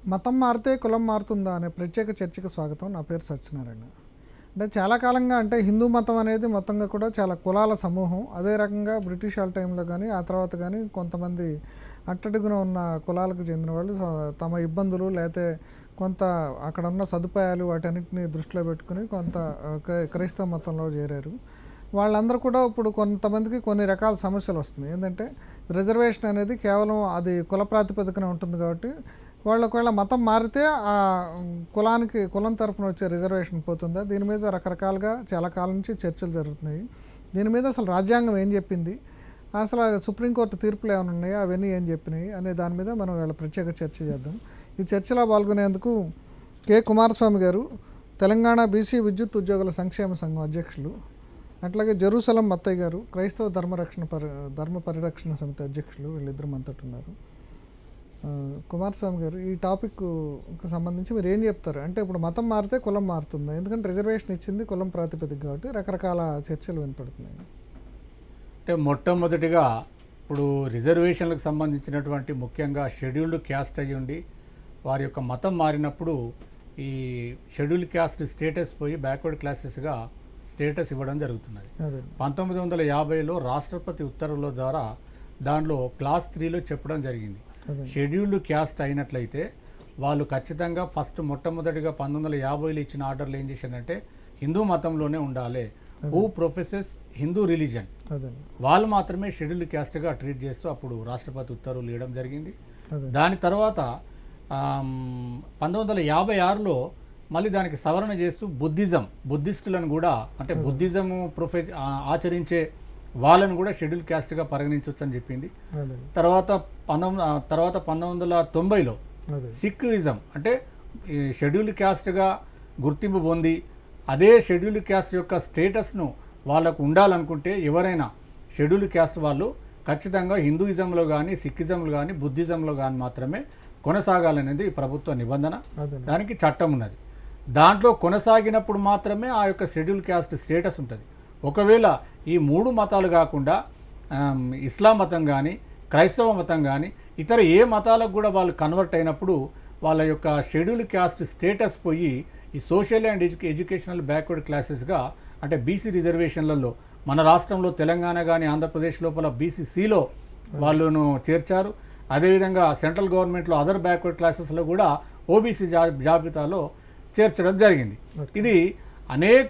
మతం మారితే కులం మారుతుందా అనే ప్రత్యేక చర్చకు స్వాగతం నా పేరు సత్యనారాయణ అంటే చాలా కాలంగా అంటే హిందూ మతం అనేది మొత్తంగా కూడా చాలా కులాల సమూహం అదే రకంగా బ్రిటిష్ వాళ్ళ టైంలో కానీ ఆ తర్వాత కానీ కొంతమంది అట్టడుగున ఉన్న కులాలకు చెందిన వాళ్ళు స- తమ ఇబ్బందులు లేకపోతే కొంత అక్కడ ఉన్న సదుపాయాలు వాటన్నిటిని దృష్టిలో పెట్టుకుని కొంత ఆ, క్రై- క్రైస్తవ మతంలో చేరారు వాళ్ళందరూ కూడా ఇప్పుడు కొంతమందికి కొన్ని రకాల సమస్యలు వస్తున్నాయి ఏంటంటే రిజర్వేషన్ అనేది కేవలం అది కుల ప్రాతిపదికన ఉంటుంది కాబట్టి వాళ్ళు ఒకవేళ మతం మారితే ఆ కులానికి కులం తరఫున వచ్చే రిజర్వేషన్ పోతుందా దీని మీద రకరకాలుగా చాలా కాలం నుంచి చర్చలు జరుగుతున్నాయి దీని మీద అసలు రాజ్యాంగం ఏం చెప్పింది అసలు ఆ సుప్రీంకోర్టు తీర్పులు ఏమైనా ఉన్నాయో అవన్నీ ఏం చెప్పినాయి అనే దాని మీద మనం వీళ్ళ ప్రత్యేక చర్చ చేద్దాం ఈ చర్చలో పాల్గొనేందుకు కె కుమారస్వామి గారు తెలంగాణ బీసీ విద్యుత్ ఉద్యోగుల సంక్షేమ సంఘం అధ్యక్షులు అట్లాగే జెరూసలం మత్తయ్య గారు క్రైస్తవ ధర్మరక్షణ పరి ధర్మ పరిరక్షణ సమితి అధ్యక్షులు వీళ్ళిద్దరు మనతోటి ఉన్నారు ఆ, కుమారస్వామి గారు ఈ టాపిక్కు సంబంధించి మీరు ఏం చెప్తారు అంటే ఇప్పుడు మతం మారితే కులం మారుతుంది ఎందుకంటే రిజర్వేషన్ ఇచ్చింది కులం ప్రాతిపదిక కాబట్టి రకరకాల చర్చలు వినపడుతున్నాయి అంటే మొట్టమొదటిగా ఇప్పుడు రిజర్వేషన్లకు సంబంధించినటువంటి ముఖ్యంగా షెడ్యూల్డ్ క్యాస్ట్ అయ్యి ఉండి వారి యొక్క మతం మారినప్పుడు ఈ షెడ్యూల్డ్ క్యాస్ట్ స్టేటస్ పోయి బ్యాక్వర్డ్ క్లాసెస్గా స్టేటస్ ఇవ్వడం జరుగుతున్నది అదే పంతొమ్మిది వందల యాభైలో రాష్ట్రపతి ఉత్తర్వుల ద్వారా దానిలో క్లాస్ త్రీలో చెప్పడం జరిగింది అదే షెడ్యూల్డ్ క్యాస్ట్ అయినట్లయితే వాళ్ళు ఖచ్చితంగా ఫస్ట్ మొట్టమొదటిగా పంతొమ్మిది వందల యాభైలో ఇచ్చిన ఆర్డర్లు ఏం చేశారంటే హిందూ మతంలోనే ఉండాలి హూ ప్రొఫెసెస్ హిందూ రిలీజన్ అదే వాళ్ళు మాత్రమే షెడ్యూల్డ్ క్యాస్ట్గా ట్రీట్ చేస్తూ అప్పుడు రాష్ట్రపతి ఉత్తర్వులు ఇవ్వడం జరిగింది అదే దాని తర్వాత ఆమ్, పంతొమ్మిది వందల యాభై ఆరులో మళ్ళీ దానికి సవరణ చేస్తూ బుద్ధిజం బుద్ధిస్టులను కూడా అంటే బుద్ధిజం ప్రొఫె ఆ- ఆచరించే వాళ్ళను కూడా షెడ్యూల్ క్యాస్ట్గా పరిగణించవచ్చు అని చెప్పింది అదే తర్వాత పంతొమ్మిది ఆ తర్వాత పంతొమ్మిది వందల తొంభైలో అదే సిక్కిజం అంటే ఈ షెడ్యూల్డ్ క్యాస్ట్గా గుర్తింపు పొంది అదే షెడ్యూల్డ్ క్యాస్ట్ యొక్క స్టేటస్ను వాళ్ళకు ఉండాలనుకుంటే ఎవరైనా షెడ్యూల్డ్ క్యాస్ట్ వాళ్ళు ఖచ్చితంగా హిందూయిజంలో కానీ సిక్కిజంలో కానీ బుద్ధిజంలో కానీ మాత్రమే కొనసాగాలనేది ప్రభుత్వ నిబంధన అదే దానికి చట్టం ఉన్నది దాంట్లో కొనసాగినప్పుడు మాత్రమే ఆ యొక్క షెడ్యూల్ క్యాస్ట్ స్టేటస్ ఉంటుంది ఒకవేళ ఈ మూడు మతాలు కాకుండా ఆమ్, ఇస్లాం మతం కానీ క్రైస్తవ మతం కానీ ఇతర ఏ మతాలకు కూడా వాళ్ళు కన్వర్ట్ అయినప్పుడు వాళ్ళ యొక్క షెడ్యూల్ క్యాస్ట్ స్టేటస్ పోయి ఈ social and edu educational backward క్లాసెస్గా అంటే బీసీ రిజర్వేషన్లలో మన రాష్ట్రంలో తెలంగాణ కానీ ఆంధ్రప్రదేశ్ లోపల బీసీసీలో వాళ్ళను చేర్చారు అదేవిధంగా సెంట్రల్ గవర్నమెంట్లో అదర్ బ్యాక్వర్డ్ క్లాసెస్లో కూడా ఓబీసీ జా జాబితాలో చేర్చడం జరిగింది ఇది అనేక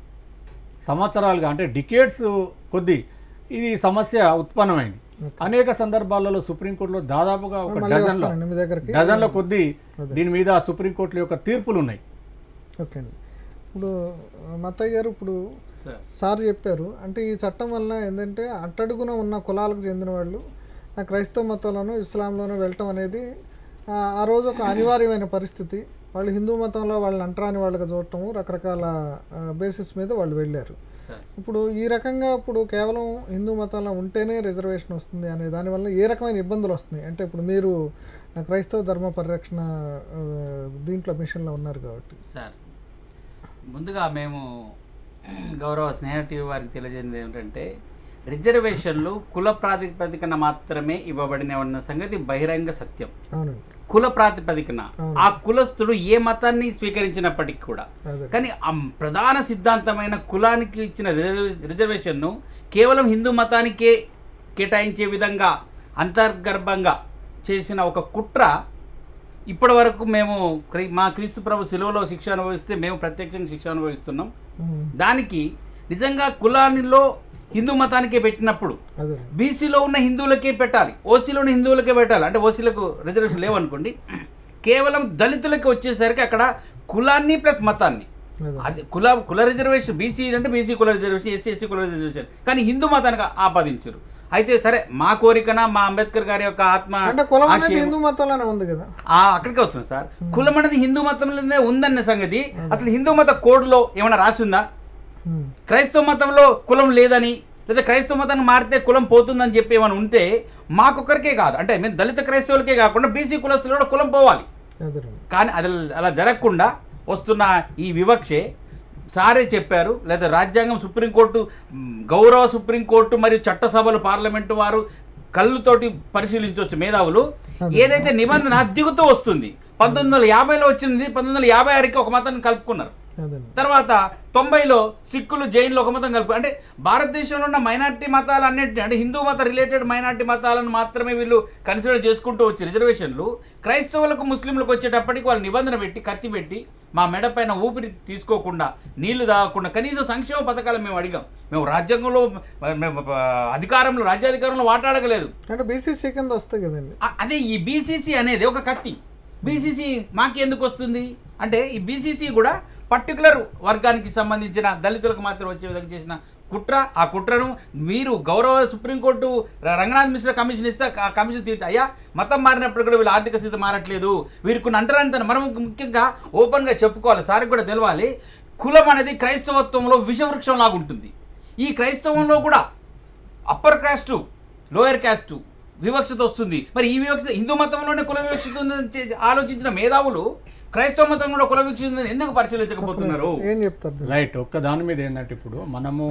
సంవత్సరాలుగా అంటే డికేట్స్ కొద్దీ ఇది సమస్య ఉత్పన్నమైంది అనేక సందర్భాలలో సుప్రీంకోర్టులో దాదాపుగా ఒక మళ్ళీ డజన్ల వస్తానండి మీ దగ్గరికి డజన్ల కొద్దీ దీని మీద సుప్రీంకోర్టుల యొక్క తీర్పులు ఉన్నాయి ఓకే అండి ఇప్పుడు ఆ, మత్తయ్య గారు ఇప్పుడు సార్ సార్ చెప్పారు అంటే ఈ చట్టం వలన ఏంటంటే అట్టడుగున ఉన్న కులాలకు చెందిన వాళ్ళు ఆ క్రైస్తవ మతంలోనూ ఇస్లాంలోనూ వెళ్ళటం అనేది ఆ, ఆ రోజు ఒక అనివార్యమైన పరిస్థితి వాళ్ళు హిందూ మతంలో వాళ్ళని అంటరాని వాళ్ళగా చూడటము రకరకాల బేసిస్ మీద వాళ్ళు వెళ్ళారు సార్ ఇప్పుడు ఈ రకంగా ఇప్పుడు కేవలం హిందూ మతంలో ఉంటేనే రిజర్వేషన్ వస్తుంది అనే దానివల్ల ఏ రకమైన ఇబ్బందులు వస్తున్నాయి అంటే ఇప్పుడు మీరు ఆ, క్రైస్తవ ధర్మ పరిరక్షణ ఆ, దీంట్లో మిషన్లో ఉన్నారు కాబట్టి సార్ ముందుగా మేము గౌరవ స్నేహ టీవీ వారికి తెలియజేసింది ఏమిటంటే రిజర్వేషన్లు కుల ప్రాతిపదికన మాత్రమే ఇవ్వబడిన ఉన్న సంగతి బహిరంగ సత్యం అవునండి కుల ప్రాతిపదికన ఆ కులస్తుడు ఏ మతాన్ని స్వీకరించినప్పటికీ కూడా అదే కానీ ఆ ప్రధాన సిద్ధాంతమైన కులానికి ఇచ్చిన రిజర్వే- రిజర్వేషన్ను కేవలం హిందూ మతానికే కేటాయించే విధంగా అంతర్గర్భంగా చేసిన ఒక కుట్ర ఇప్పటి వరకు మేము క్రీ- మా క్రీస్తు ప్రభు సిలువలో శిక్ష అనుభవిస్తే మేము ప్రత్యక్షంగా శిక్ష అనుభవిస్తున్నాం ఉమ్, దానికి నిజంగా కులానిలో హిందూ మతానికే పెట్టినప్పుడు అదే బీసీలో ఉన్న హిందువులకే పెట్టాలి ఓసీలో ఉన్న హిందువులకే పెట్టాలి అంటే ఓసీలకు రిజర్వేషన్ లేవనుకోండి కేవలం దళితులకి వచ్చేసరికి అక్కడ కులాన్ని ప్లస్ మతాన్ని అదే అది కుల కుల రిజర్వేషన్ బీసీ అంటే బీసీ కుల రిజర్వేషన్ ఎస్సీ ఎస్సీ కుల రిజర్వేషన్ కానీ హిందూ మతానికి ఆపాదించారు అయితే సరే మా కోరికన మా అంబేద్కర్ గారి యొక్క ఆత్మ అంటే కులం అనేది ఆశయం- హిందూ మతంలోనే ఉంది కదా ఆ, అక్కడికి వస్తుంది సార్ కులం అనేది హిందూ మతంలోనే ఉందన్న సంగతి అసలు హిందూ మత కోడ్లో ఏమైనా రాసిందా ఉమ్, క్రైస్తవ మతంలో కులం లేదని లేదా క్రైస్తవ మతాన్ని మారితే కులం పోతుందని చెప్పి ఏమైనా ఉంటే మాకొక్కరికే కాదు అంటే మేము దళిత క్రైస్తవులకే కాకుండా బీసీ కులస్తులు కూడా కులం పోవాలి అదేనండి కానీ అది అలా జరగకుండా వస్తున్న ఈ వివక్షే సారే చెప్పారు లేదా రాజ్యాంగం సుప్రీంకోర్టు మ్, గౌరవ సుప్రీంకోర్టు మరియు చట్టసభలు పార్లమెంటు వారు కళ్ళుతోటి పరిశీలించవచ్చు మేధావులు ఏదైతే నిబంధన దిగుతూ వస్తుంది పంతొమ్మిది వందల యాభైలో వచ్చింది పంతొమ్మిది వందల యాభై ఆరుకి ఒక మతాన్ని కలుపుకున్నారు అదండి తర్వాత తొంభైలో సిక్కులు జైన్లు ఒక మతం కలుపు అంటే భారతదేశంలో ఉన్న మైనారిటీ మతాలు అన్నింటినీ అంటే హిందూ మత రిలేటెడ్ మైనారిటీ మతాలను మాత్రమే వీళ్ళు కన్సిడర్ చేసుకుంటూ వచ్చి రిజర్వేషన్లు క్రైస్తవులకు ముస్లింలకు వచ్చేటప్పటికి వాళ్ళు నిబంధన పెట్టి కత్తి పెట్టి మా మెడ పైన ఊపిరి తీసుకోకుండా నీళ్లు తాగకుండా కనీసం సంక్షేమ పథకాలు మేము అడిగాం మేము రాజ్యాంగంలో మేము అధికారంలో రాజ్యాధికారంలో మాట్లాడగలేదు అంటే బీసీసీ కింద వస్తాయి కదండి అ- అదే ఈ బీసీసీ అనేది ఒక కత్తి బీసీసీ మాకెందుకు వస్తుంది అంటే ఈ బీసీసీ కూడా పర్టికులర్ వర్గానికి సంబంధించిన దళితులకు మాత్రం వచ్చే విధంగా చేసిన కుట్ర ఆ కుట్రను మీరు గౌరవ సుప్రీంకోర్టు ర- రంగనాథ్ మిశ్రా కమిషన్ ఇస్తే ఆ కమిషన్ తీర్చి అయ్యా మతం మారినప్పుడు కూడా వీళ్ళ ఆర్థిక స్థితి మారట్లేదు వీరికి కొన్ని అంటరానితనం మనం ముఖ్యంగా ఓపెన్గా చెప్పుకోవాలి సార్కి కూడా తెలవాలి కులం అనేది క్రైస్తవత్వంలో విషవృక్షం లాగా ఉంటుంది ఈ క్రైస్తవంలో కూడా అప్పర్ క్యాస్టు లోయర్ క్యాస్టు వివక్షత వస్తుంది మరి ఈ వివక్షత హిందూ మతంలోనే కుల వివక్షత ఉందని చే- ఆలోచించిన మేధావులు క్రైస్తవ మతం కూడా కుల వివక్షత ఉందని ఎందుకు పరిశీలించకపోతున్నారు ఏం చెప్తారు దీనికి? రైట్ ఒక్క దాని మీద ఏంటంటే ఇప్పుడు మనము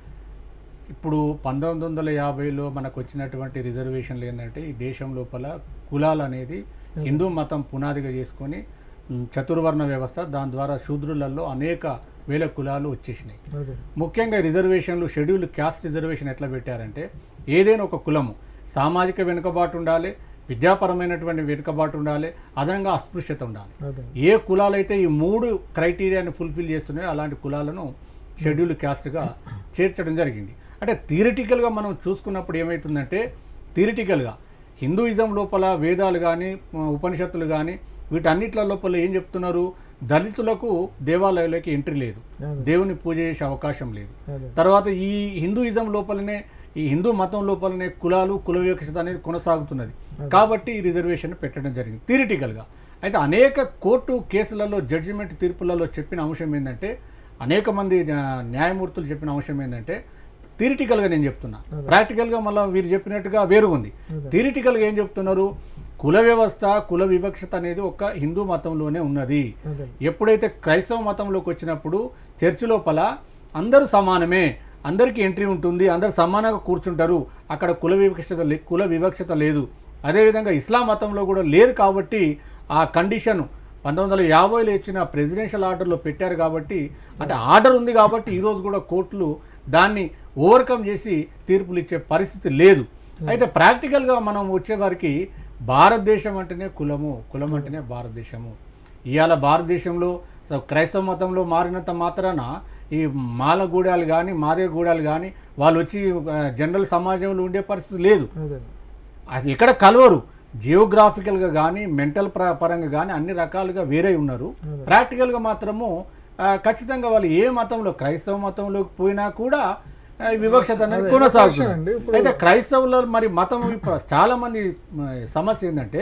ఇప్పుడు పంతొమ్మిది వందల యాభైలో మనకు వచ్చినటువంటి రిజర్వేషన్లు ఏంటంటే ఈ దేశం లోపల కులాలు అనేది హిందూ మతం పునాదిగా చేసుకొని మ్, చతుర్వర్ణ వ్యవస్థ దాని ద్వారా శూద్రులలో అనేక వేల కులాలు వచ్చేసినాయి అదే ముఖ్యంగా రిజర్వేషన్లు షెడ్యూల్ క్యాస్ట్ రిజర్వేషన్ ఎట్లా పెట్టారంటే ఏదైనా ఒక కులము సామాజిక వెనుకబాటు ఉండాలి విద్యాపరమైనటువంటి వెనుకబాటు ఉండాలి అదనంగా అస్పృశ్యత ఉండాలి అదే ఏ కులాలైతే ఈ మూడు క్రైటీరియాని ఫుల్ఫిల్ చేస్తున్నాయో అలాంటి కులాలను షెడ్యూల్ క్యాస్ట్గా చేర్చడం జరిగింది అంటే థియరిటికల్గా మనం చూసుకున్నప్పుడు ఏమవుతుందంటే థియరిటికల్గా హిందూయిజం లోపల వేదాలు కానీ ఉపనిషత్తులు కానీ వీటన్నిట్ల లోపల ఏం చెప్తున్నారు దళితులకు దేవాలయాలకి ఎంట్రీ లేదు అదే. దేవుని పూజ చేసే అవకాశం లేదు అదే తర్వాత ఈ హిందూయిజం లోపలనే ఈ హిందూ మతం లోపలనే కులాలు కుల వివక్షత అనేది కొనసాగుతున్నది కాబట్టి ఈ రిజర్వేషన్ పెట్టడం జరిగింది థియరిటికల్గా అయితే అనేక కోర్టు కేసులలో జడ్జిమెంట్ తీర్పులలో చెప్పిన అంశం ఏంటంటే అనేక మంది న్యా- న్యాయమూర్తులు చెప్పిన అంశం ఏంటంటే థియరిటికల్గా నేను చెప్తున్నా ప్రాక్టికల్గా మళ్ళీ వీరు చెప్పినట్టుగా వేరుగుంది థియరిటికల్గా ఏం చెప్తున్నారు కుల వ్యవస్థ కుల వివక్షత అనేది ఒక హిందూ మతంలోనే ఉన్నది అదే ఎప్పుడైతే క్రైస్తవ మతంలోకి వచ్చినప్పుడు చర్చి లోపల అందరూ సమానమే అందరికీ ఎంట్రీ ఉంటుంది అందరు సమానంగా కూర్చుంటారు అక్కడ కుల వివక్షత లే- కుల వివక్షత లేదు అదేవిధంగా ఇస్లాం మతంలో కూడా లేదు కాబట్టి ఆ కండిషన్ పంతొమ్మిది వందల యాభైలో ఇచ్చిన ప్రెసిడెన్షియల్ ఆర్డర్లో పెట్టారు కాబట్టి అంటే ఆర్డర్ ఉంది కాబట్టి ఈరోజు కూడా కోర్టులు దాన్ని ఓవర్కమ్ చేసి తీర్పులు ఇచ్చే పరిస్థితి లేదు అయితే ప్రాక్టికల్గా మనం వచ్చేవారికి భారతదేశం అంటేనే కులము కులం అంటేనే భారతదేశము ఇవాళ భారతదేశంలో స- క్రైస్తవ మతంలో మారినంత మాత్రాన ఈ మాలగూడాలు కానీ మాదేగూడాలు కానీ వాళ్ళు వచ్చి ఆ, జనరల్ సమాజంలో ఉండే పరిస్థితి లేదు అదే అసలు ఎక్కడ కలవరు జియోగ్రాఫికల్గా కానీ మెంటల్ ప్ర పరంగా కానీ అన్ని రకాలుగా వేరే ఉన్నారు ప్రాక్టికల్గా మాత్రము ఆ, ఖచ్చితంగా వాళ్ళు ఏ మతంలో క్రైస్తవ మతంలోకి పోయినా కూడా ఆ, ఈ వివక్షత అనేది అండి. కొనసాగుతుంది ఇప్పుడు- అయితే క్రైస్తవుల మరి మతం ఇప్పుడు చాలా మంది మ, సమస్య ఏంటంటే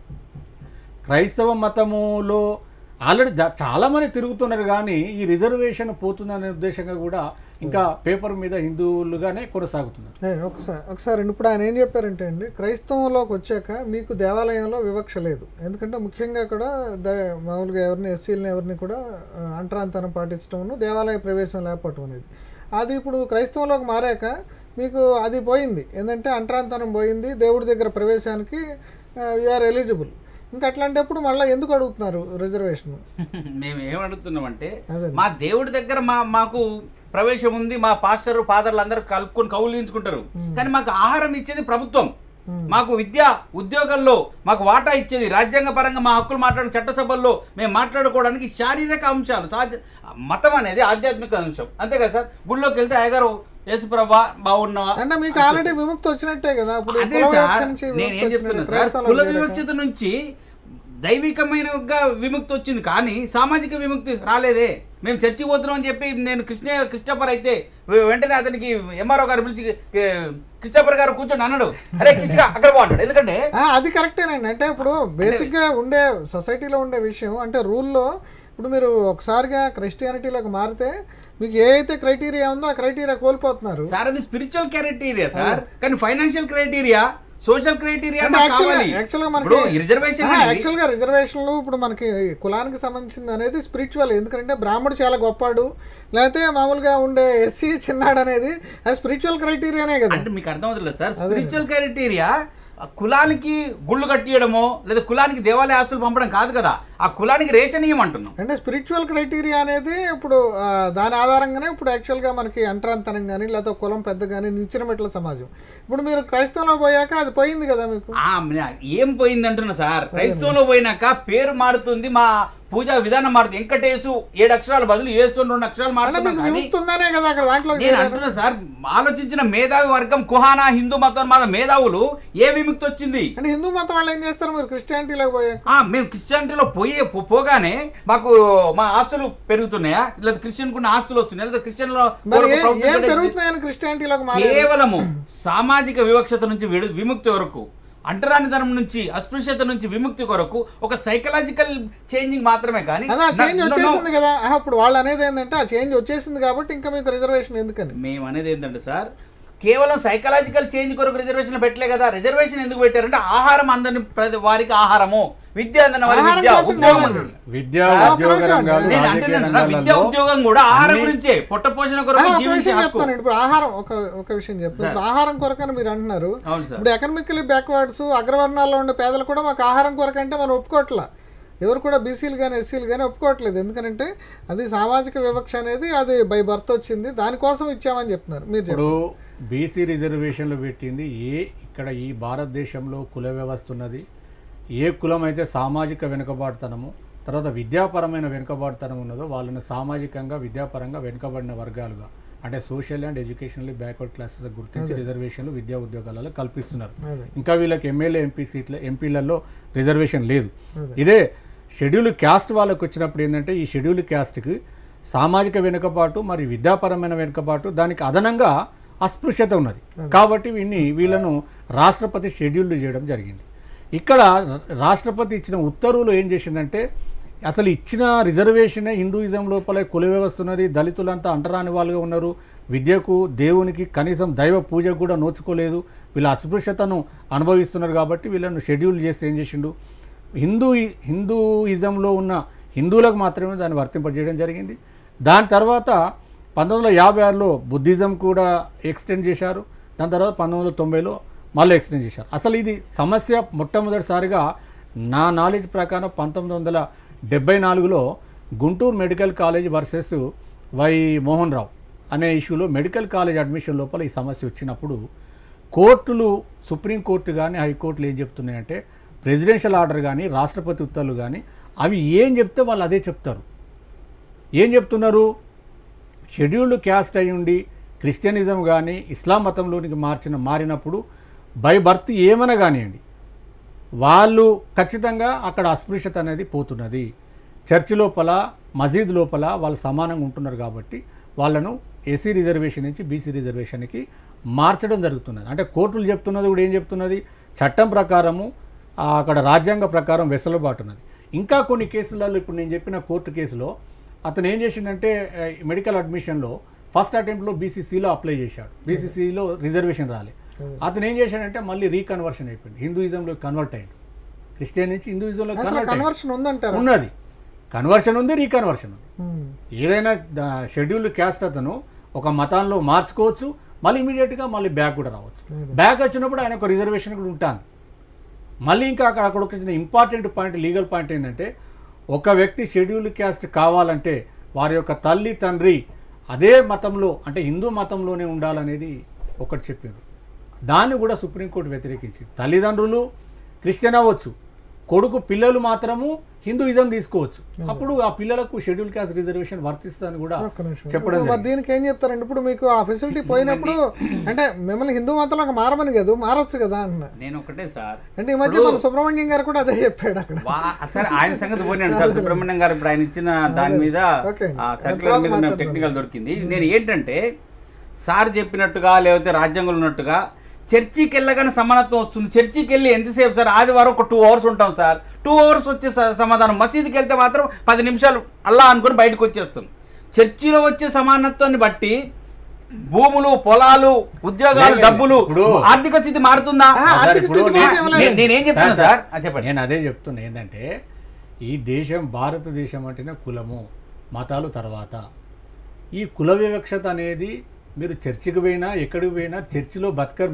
క్రైస్తవ మతములో ఆల్రెడీ ద- చాలా మంది తిరుగుతున్నారు కానీ ఈ రిజర్వేషన్ పోతుందనే ఉద్దేశంగా కూడా ఇంకా పేపర్ మీద హిందువులుగానే కొనసాగుతున్నారు ఏ, ఒకసారి ఒకసారి ఇప్పుడు ఆయన ఏం చెప్పారంటే అండి క్రైస్తవంలోకి వచ్చాక మీకు దేవాలయంలో వివక్ష లేదు ఎందుకంటే ముఖ్యంగా కూడా ద మామూలుగా ఎవరిని ఎస్సీలని ఎవరిని కూడా ఆ, అంటరాంతనం పాటించడం దేవాలయ ప్రవేశం లేకపోవటం అనేది అది ఇప్పుడు క్రైస్తవంలోకి మారాక మీకు అది పోయింది ఏంటంటే అంటరాంతనం పోయింది దేవుడి దగ్గర ప్రవేశానికి ఆర్ ఎలిజిబుల్ ఇంకా అట్లాంటప్పుడు మళ్ళీ ఎందుకు అడుగుతున్నారు రిజర్వేషన్ మేము ఏమడుగుతున్నామంటే అదే మా దేవుడి దగ్గర మా మాకు ప్రవేశం ఉంది మా పాస్టర్ ఫాదర్లు అందరూ కలుపుకొని కౌలించుకుంటారు కానీ మాకు ఆహారం ఇచ్చేది ప్రభుత్వం మాకు విద్య ఉద్యోగాల్లో మాకు వాటా ఇచ్చేది రాజ్యాంగ పరంగా మా హక్కులు మాట్లాడే చట్టసభల్లో మేము మాట్లాడుకోవడానికి శారీరక అంశాలు సహజ మతం అనేది ఆధ్యాత్మిక అంశం అంతే కదా సార్ గుళ్ళోకి వెళ్తే అయ్యగారు యేసుప్రభా బాగున్నావా అంటే మీకు ఆల్రెడీ విముక్తి వచ్చినట్టే కదా ఇప్పుడు అదే కుల వివక్ష సార్ నుంచి నేను విముక్తి ఏం చెప్తున్నా వచ్చినట్టే. సార్ క్రైస్తవులకు కుల వేరే రకం. వివక్షత నుంచి దైవికమైనగా విముక్తి వచ్చింది కానీ సామాజిక విముక్తి రాలేదే మేము చర్చికి పోతున్నాం అని చెప్పి నేను కృష్ణ కృష్ణపర్ అయితే వె- వెంటనే అతనికి ఎంఆర్ఓ గారు పిలిచి "ఏ, కృష్ణపర్ గారు కూర్చొని అన్నాడు అరే కృష్ణ అక్కడ బాగున్నాడు ఎందుకంటే ఆ, అది కరెక్టేనండి అంటే ఇప్పుడు బేసిక్గా ఉండే సొసైటీలో ఉండే విషయం అంటే రూల్లో ఇప్పుడు మీరు ఒకసారిగా క్రిస్టియానిటీలోకి మారితే మీకు ఏ అయితే క్రైటీరియా ఉందో ఆ క్రైటీరియా కోల్పోతున్నారు సార్ అది స్పిరిచువల్ క్రైటీరియా సార్ కానీ ఫైనాన్షియల్ క్రైటీరియా సోషల్ క్రైటీరియా అంటే యాక్చువల్గా యాక్చువల్గా మనకి రిజర్వేషన్ యాక్చువల్గా రిజర్వేషన్లు ఇప్పుడు మనకి కులానికి సంబంధించింది అనేది స్పిరిచువల్ ఎందుకంటే బ్రాహ్మడు చాలా గొప్పాడు లేకపోతే మామూలుగా ఉండే ఎస్సీ చిన్నాడు అనేది అది స్పిరిచువల్ క్రైటీరియానే కదా అంటే మీకు అర్థమవుతుంది సార్ స్పిరిచువల్ క్రైటీరియా ఆ కులానికి గుళ్ళు కట్టియడమో లేదా కులానికి దేవాలయ ఆస్తులు పంపడం కాదు కదా ఆ కులానికి రేషన్ ఇవ్వమంటున్నాం అంటే స్పిరిచువల్ క్రైటీరియా అనేది ఇప్పుడు ఆ, దాని ఆధారంగానే ఇప్పుడు యాక్చువల్గా మనకి అంటరాంతనం కానీ లేదా కులం పెద్ద కానీ నిచ్చిన మెట్ల సమాజం ఇప్పుడు మీరు క్రైస్తవంలో పోయాక అది పోయింది కదా మీకు ఆ, మ్నా- ఏం పోయింది అంటున్నా సార్ క్రైస్తవంలో పోయినాక పేరు మారుతుంది మా పూజా విధానం మారుతుంది వెంకటేశు ఏడు అక్షరాలు బదులు యేసు అని రెండు అక్షరాలు అంటే మారుతున్నాం మీకు కానీ విముక్తి ఉందనే కదా అక్కడ దాంట్లో నేను అంటున్నా సార్ ఆలోచించిన మేధావి వర్గం కుహానా హిందూ మతం మాద మేధావులు ఏ విముక్తి వచ్చింది అంటే హిందూ మతం వాళ్ళు ఏం చేస్తారు మీరు క్రిస్టియానిటీలోకి పోయాక ఆ, మేము క్రిస్టియానిటీలో పోయే పో- పోగానే మాకు మా ఆస్తులు పెరుగుతున్నాయా లేదా క్రిస్టియన్ కున్న ఆస్తులు వస్తున్నాయా లేదా క్రిస్టియన్లో మరి ఏ- ప్రభుత్వం ఏం పెట్టే- పెరుగుతున్నాయని క్రిస్టియానిటీలోకి మారే కేవలము సామాజిక వివక్షత నుంచి విడు- విముక్తి వరకు అంటరానితనం నుంచి అస్పృశ్యత నుంచి విముక్తి కొరకు ఒక సైకలాజికల్ చేంజింగ్ మాత్రమే కానీ అదే ఆ చేంజ్ నా- no, no. వచ్చేసింది కదా ఆహా, ఇప్పుడు వాళ్ళు అనేది ఏంటంటే ఆ చేంజ్ వచ్చేసింది కాబట్టి ఇంకా మీకు రిజర్వేషన్ ఎందుకని మేము అనేది ఏంటంటే సార్ కేవలం సైకలాజికల్ చేంజ్ కొరకు రిజర్వేషన్ పెట్టలే కదా రిజర్వేషన్ ఎందుకు పెట్టారంటే ఆహారం అందరిని ప్రతి- వారికి ఆహారము విద్య అందని వారికి ఆహారం విద్య కోసం ఉద్యోగం కాదండి. అంటారు. విద్యా ఆ, ఒక్క ఉద్యోగ నిమిషం రంగాలు అండి. నేను రాజకీయ అంటున్నాను విద్య రంగాలలో ఉద్యోగం కూడా ఆహారం అన్ని- గురించే పొట్ట పోషణ ఆ, కొరకు ఒక జీవించే విషయం హక్కు చెప్తాను ఇప్పుడు ఆహారం ఒక ఒక విషయం చెప్తాను ఇప్పుడు ఆహారం కొరకని మీరు అంటున్నారు అవును సార్ ఇప్పుడు ఎకనామికలీ బ్యాక్వర్డ్స్ అగ్రవర్ణాల్లో ఉండే పేదలు కూడా మాకు ఆహారం కొరకు అంటే మనం ఒప్పుకోవట్లా ఎవరు కూడా బీసీలు కానీ ఎస్సీలు కానీ ఒప్పుకోవట్లేదు ఎందుకంటే అది సామాజిక వివక్ష అనేది అది బై బర్త్ వచ్చింది దానికోసం ఇచ్చామని చెప్తున్నారు మీరు చెప్పండి ఇప్పుడు బీసీ రిజర్వేషన్లు పెట్టింది ఏ ఇక్కడ ఈ భారతదేశంలో కుల వ్యవస్థ ఉన్నది ఏ కులం అయితే సామాజిక వెనుకబాటుతనము తర్వాత విద్యాపరమైన వెనుకబాటుతనం ఉన్నదో వాళ్ళని సామాజికంగా విద్యాపరంగా వెనుకబడిన వర్గాలుగా అంటే social and educationally backward classes గుర్తించి రిజర్వేషన్లు విద్యా ఉద్యోగాలలో కల్పిస్తున్నారు అదే ఇంకా వీళ్ళకి ఎమ్మెల్యే ఎంపీ సీట్ల ఎంపీలలో రిజర్వేషన్ లేదు ఇదే షెడ్యూల్ క్యాస్ట్ వాళ్ళకి వచ్చినప్పుడు ఏంటంటే ఈ షెడ్యూల్ క్యాస్ట్కి సామాజిక వెనుకబాటు మరి విద్యాపరమైన వెనుకబాటు దానికి అదనంగా అస్పృశ్యత ఉన్నది కాబట్టి వీన్ని వీళ్ళను రాష్ట్రపతి షెడ్యూల్ చేయడం జరిగింది ఇక్కడ రాష్ట్రపతి ఇచ్చిన ఉత్తర్వులు ఏం చేసిందంటే అసలు ఇచ్చిన రిజర్వేషనే హిందూయిజం లోపల కుల వ్యవస్థ ఉన్నది దళితులంతా అంటరాని వాళ్ళుగా ఉన్నారు విద్యకు దేవునికి కనీసం దైవ పూజకు కూడా నోచుకోలేదు వీళ్ళ అస్పృశ్యతను అనుభవిస్తున్నారు కాబట్టి వీళ్ళను షెడ్యూల్ చేస్తే ఏం చేసిండు హిందూ హిందూయిజంలో ఉన్న హిందువులకు మాత్రమే దాన్ని వర్తింపజేయడం జరిగింది దాని తర్వాత పంతొమ్మిది వందల యాభై ఆరులో బుద్ధిజం కూడా ఎక్స్టెండ్ చేశారు దాని తర్వాత పంతొమ్మిది వందల తొంభైలో మళ్ళీ ఎక్స్టెండ్ చేశారు అసలు ఇది సమస్య మొట్టమొదటిసారిగా నా నాలెడ్జ్ ప్రకారం పంతొమ్మిది వందల డెబ్బై నాలుగులో Guntur medical college versus Y Mohan Rao అనే ఇష్యూలో మెడికల్ కాలేజ్ అడ్మిషన్ లోపల ఈ సమస్య వచ్చినప్పుడు కోర్టులు సుప్రీంకోర్టు కానీ హైకోర్టులు ఏం చెప్తున్నాయంటే ప్రెసిడెన్షియల్ ఆర్డర్ కానీ రాష్ట్రపతి ఉత్తర్వులు కానీ అవి ఏం చెప్తే వాళ్ళు అదే చెప్తారు ఏం చెప్తున్నారు షెడ్యూల్డ్ క్యాస్ట్ అయి ఉండి క్రిస్టియనిజం కానీ ఇస్లాం మతంలోనికి మార్చిన మారినప్పుడు బై బర్త్ ఏమైనా కానివ్వండి వాళ్ళు ఖచ్చితంగా అక్కడ అస్పృశ్యత అనేది పోతున్నది చర్చ్ లోపల మసీద్ లోపల వాళ్ళు సమానంగా ఉంటున్నారు కాబట్టి వాళ్ళను ఎస్సీ రిజర్వేషన్ నుంచి బీసీ రిజర్వేషన్కి మార్చడం జరుగుతున్నది అంటే కోర్టులు చెప్తున్నది కూడా ఏం చెప్తున్నది చట్టం ప్రకారము ఆ, అక్కడ రాజ్యాంగ ప్రకారం వెసులుబాటు ఉన్నది ఇంకా కొన్ని కేసులలో ఇప్పుడు నేను చెప్పిన కోర్టు కేసులో అతను ఏం చేసిండంటే ఆ, మెడికల్ అడ్మిషన్లో ఫస్ట్ అటెంప్ట్లో బీసీసీలో అప్లై చేశాడు బీసీసీలో రిజర్వేషన్ రాలే అతను ఏం చేశాడంటే మళ్ళీ రీకన్వర్షన్ అయిపోయింది హిందూయిజంలో కన్వర్ట్ అయ్యాడు క్రిస్టియన్ నుంచి హిందూయిజంలో అసలు కన్వర్ట్ అయ్యాడు. కన్వర్షన్ ఉందంటారా ఉన్నది కన్వర్షన్ ఉంది రీకన్వర్షన్ ఉంది ఉమ్. ఏదైనా షెడ్యూల్డ్ క్యాస్ట్ అతను ఒక మతాల్లో మార్చుకోవచ్చు మళ్ళీ ఇమీడియట్గా మళ్ళీ బ్యాక్ కూడా రావచ్చు బ్యాక్ వచ్చినప్పుడు ఆయన ఒక రిజర్వేషన్ కూడా ఉంటాను మళ్ళీ ఇంకా అక్కడ అక్కడ వచ్చిన ఇంపార్టెంట్ పాయింట్ లీగల్ పాయింట్ ఏంటంటే ఒక వ్యక్తి షెడ్యూల్డ్ క్యాస్ట్ కావాలంటే వారి యొక్క తల్లి తండ్రి అదే మతంలో అంటే హిందూ మతంలోనే ఉండాలనేది ఒకటి చెప్పారు దాన్ని కూడా సుప్రీంకోర్టు వ్యతిరేకించింది తల్లిదండ్రులు క్రిస్టియన్ అవ్వచ్చు కొడుకు పిల్లలు మాత్రము హిందూయిజం తీసుకోవచ్చు అప్పుడు ఆ పిల్లలకు షెడ్యూల్ క్యాస్ట్ రిజర్వేషన్ వర్తిస్తుందని కూడా ఒక్క నిమిషం చెప్పడం ఇప్పుడు మరి దీనికి ఏం చెప్తారండి ఇప్పుడు మీకు ఆ ఫెసిలిటీ పోయినప్పుడు అంటే మిమ్మల్ని హిందూ మతంలోకి మారమని కదా మారొచ్చు కదా అన్న నేను ఒకటే సార్ అంటే ఈ మధ్య మన సుబ్రహ్మణ్యం గారు కూడా అదే చెప్పాడు అక్కడ వా- సరే ఆయన సంగతి పోయినాడు సార్ సుబ్రహ్మణ్యం గారు ఇప్పుడు ఆయన ఇచ్చిన దాని మీద ఓకే. ఆ సర్కులర్ మీద మేము టెక్నికల్ దొరికింది నేను ఏంటంటే సార్ చెప్పినట్టుగా లేకపోతే రాజ్యాంగంలో ఉన్నట్టుగా చర్చికి వెళ్ళగానే సమానత్వం వస్తుంది చర్చికి వెళ్ళి ఎంతసేపు సార్ ఆదివారం ఒక టూ అవర్స్ ఉంటాం సార్ టూ అవర్స్ వచ్చే స- సమాధానం మసీదుకి వెళ్తే మాత్రం పది నిమిషాలు అల్లా అనుకుని బయటకు వచ్చేస్తాం చర్చిలో వచ్చే సమానత్వాన్ని బట్టి భూములు పొలాలు ఉద్యోగాలు లేదు, డబ్బులు ఇప్పుడు- ఆర్థిక స్థితి మారుతుందా ఆ, ఆర్థిక ఇప్పుడు స్థితి నేను- కోసం ఇవ్వలేదు. నేను- నేనేం చెప్తున్నా సార్, సార్ ఆ, చెప్పండి నేను అదే చెప్తున్నా ఏంటంటే ఈ దేశం భారతదేశం అంటేనే కులము మతాలు తర్వాత ఈ కుల వివక్షత అనేది మీరు చర్చికి పోయినా ఎక్కడికి పోయినా చర్చిలో బతకరు మీరు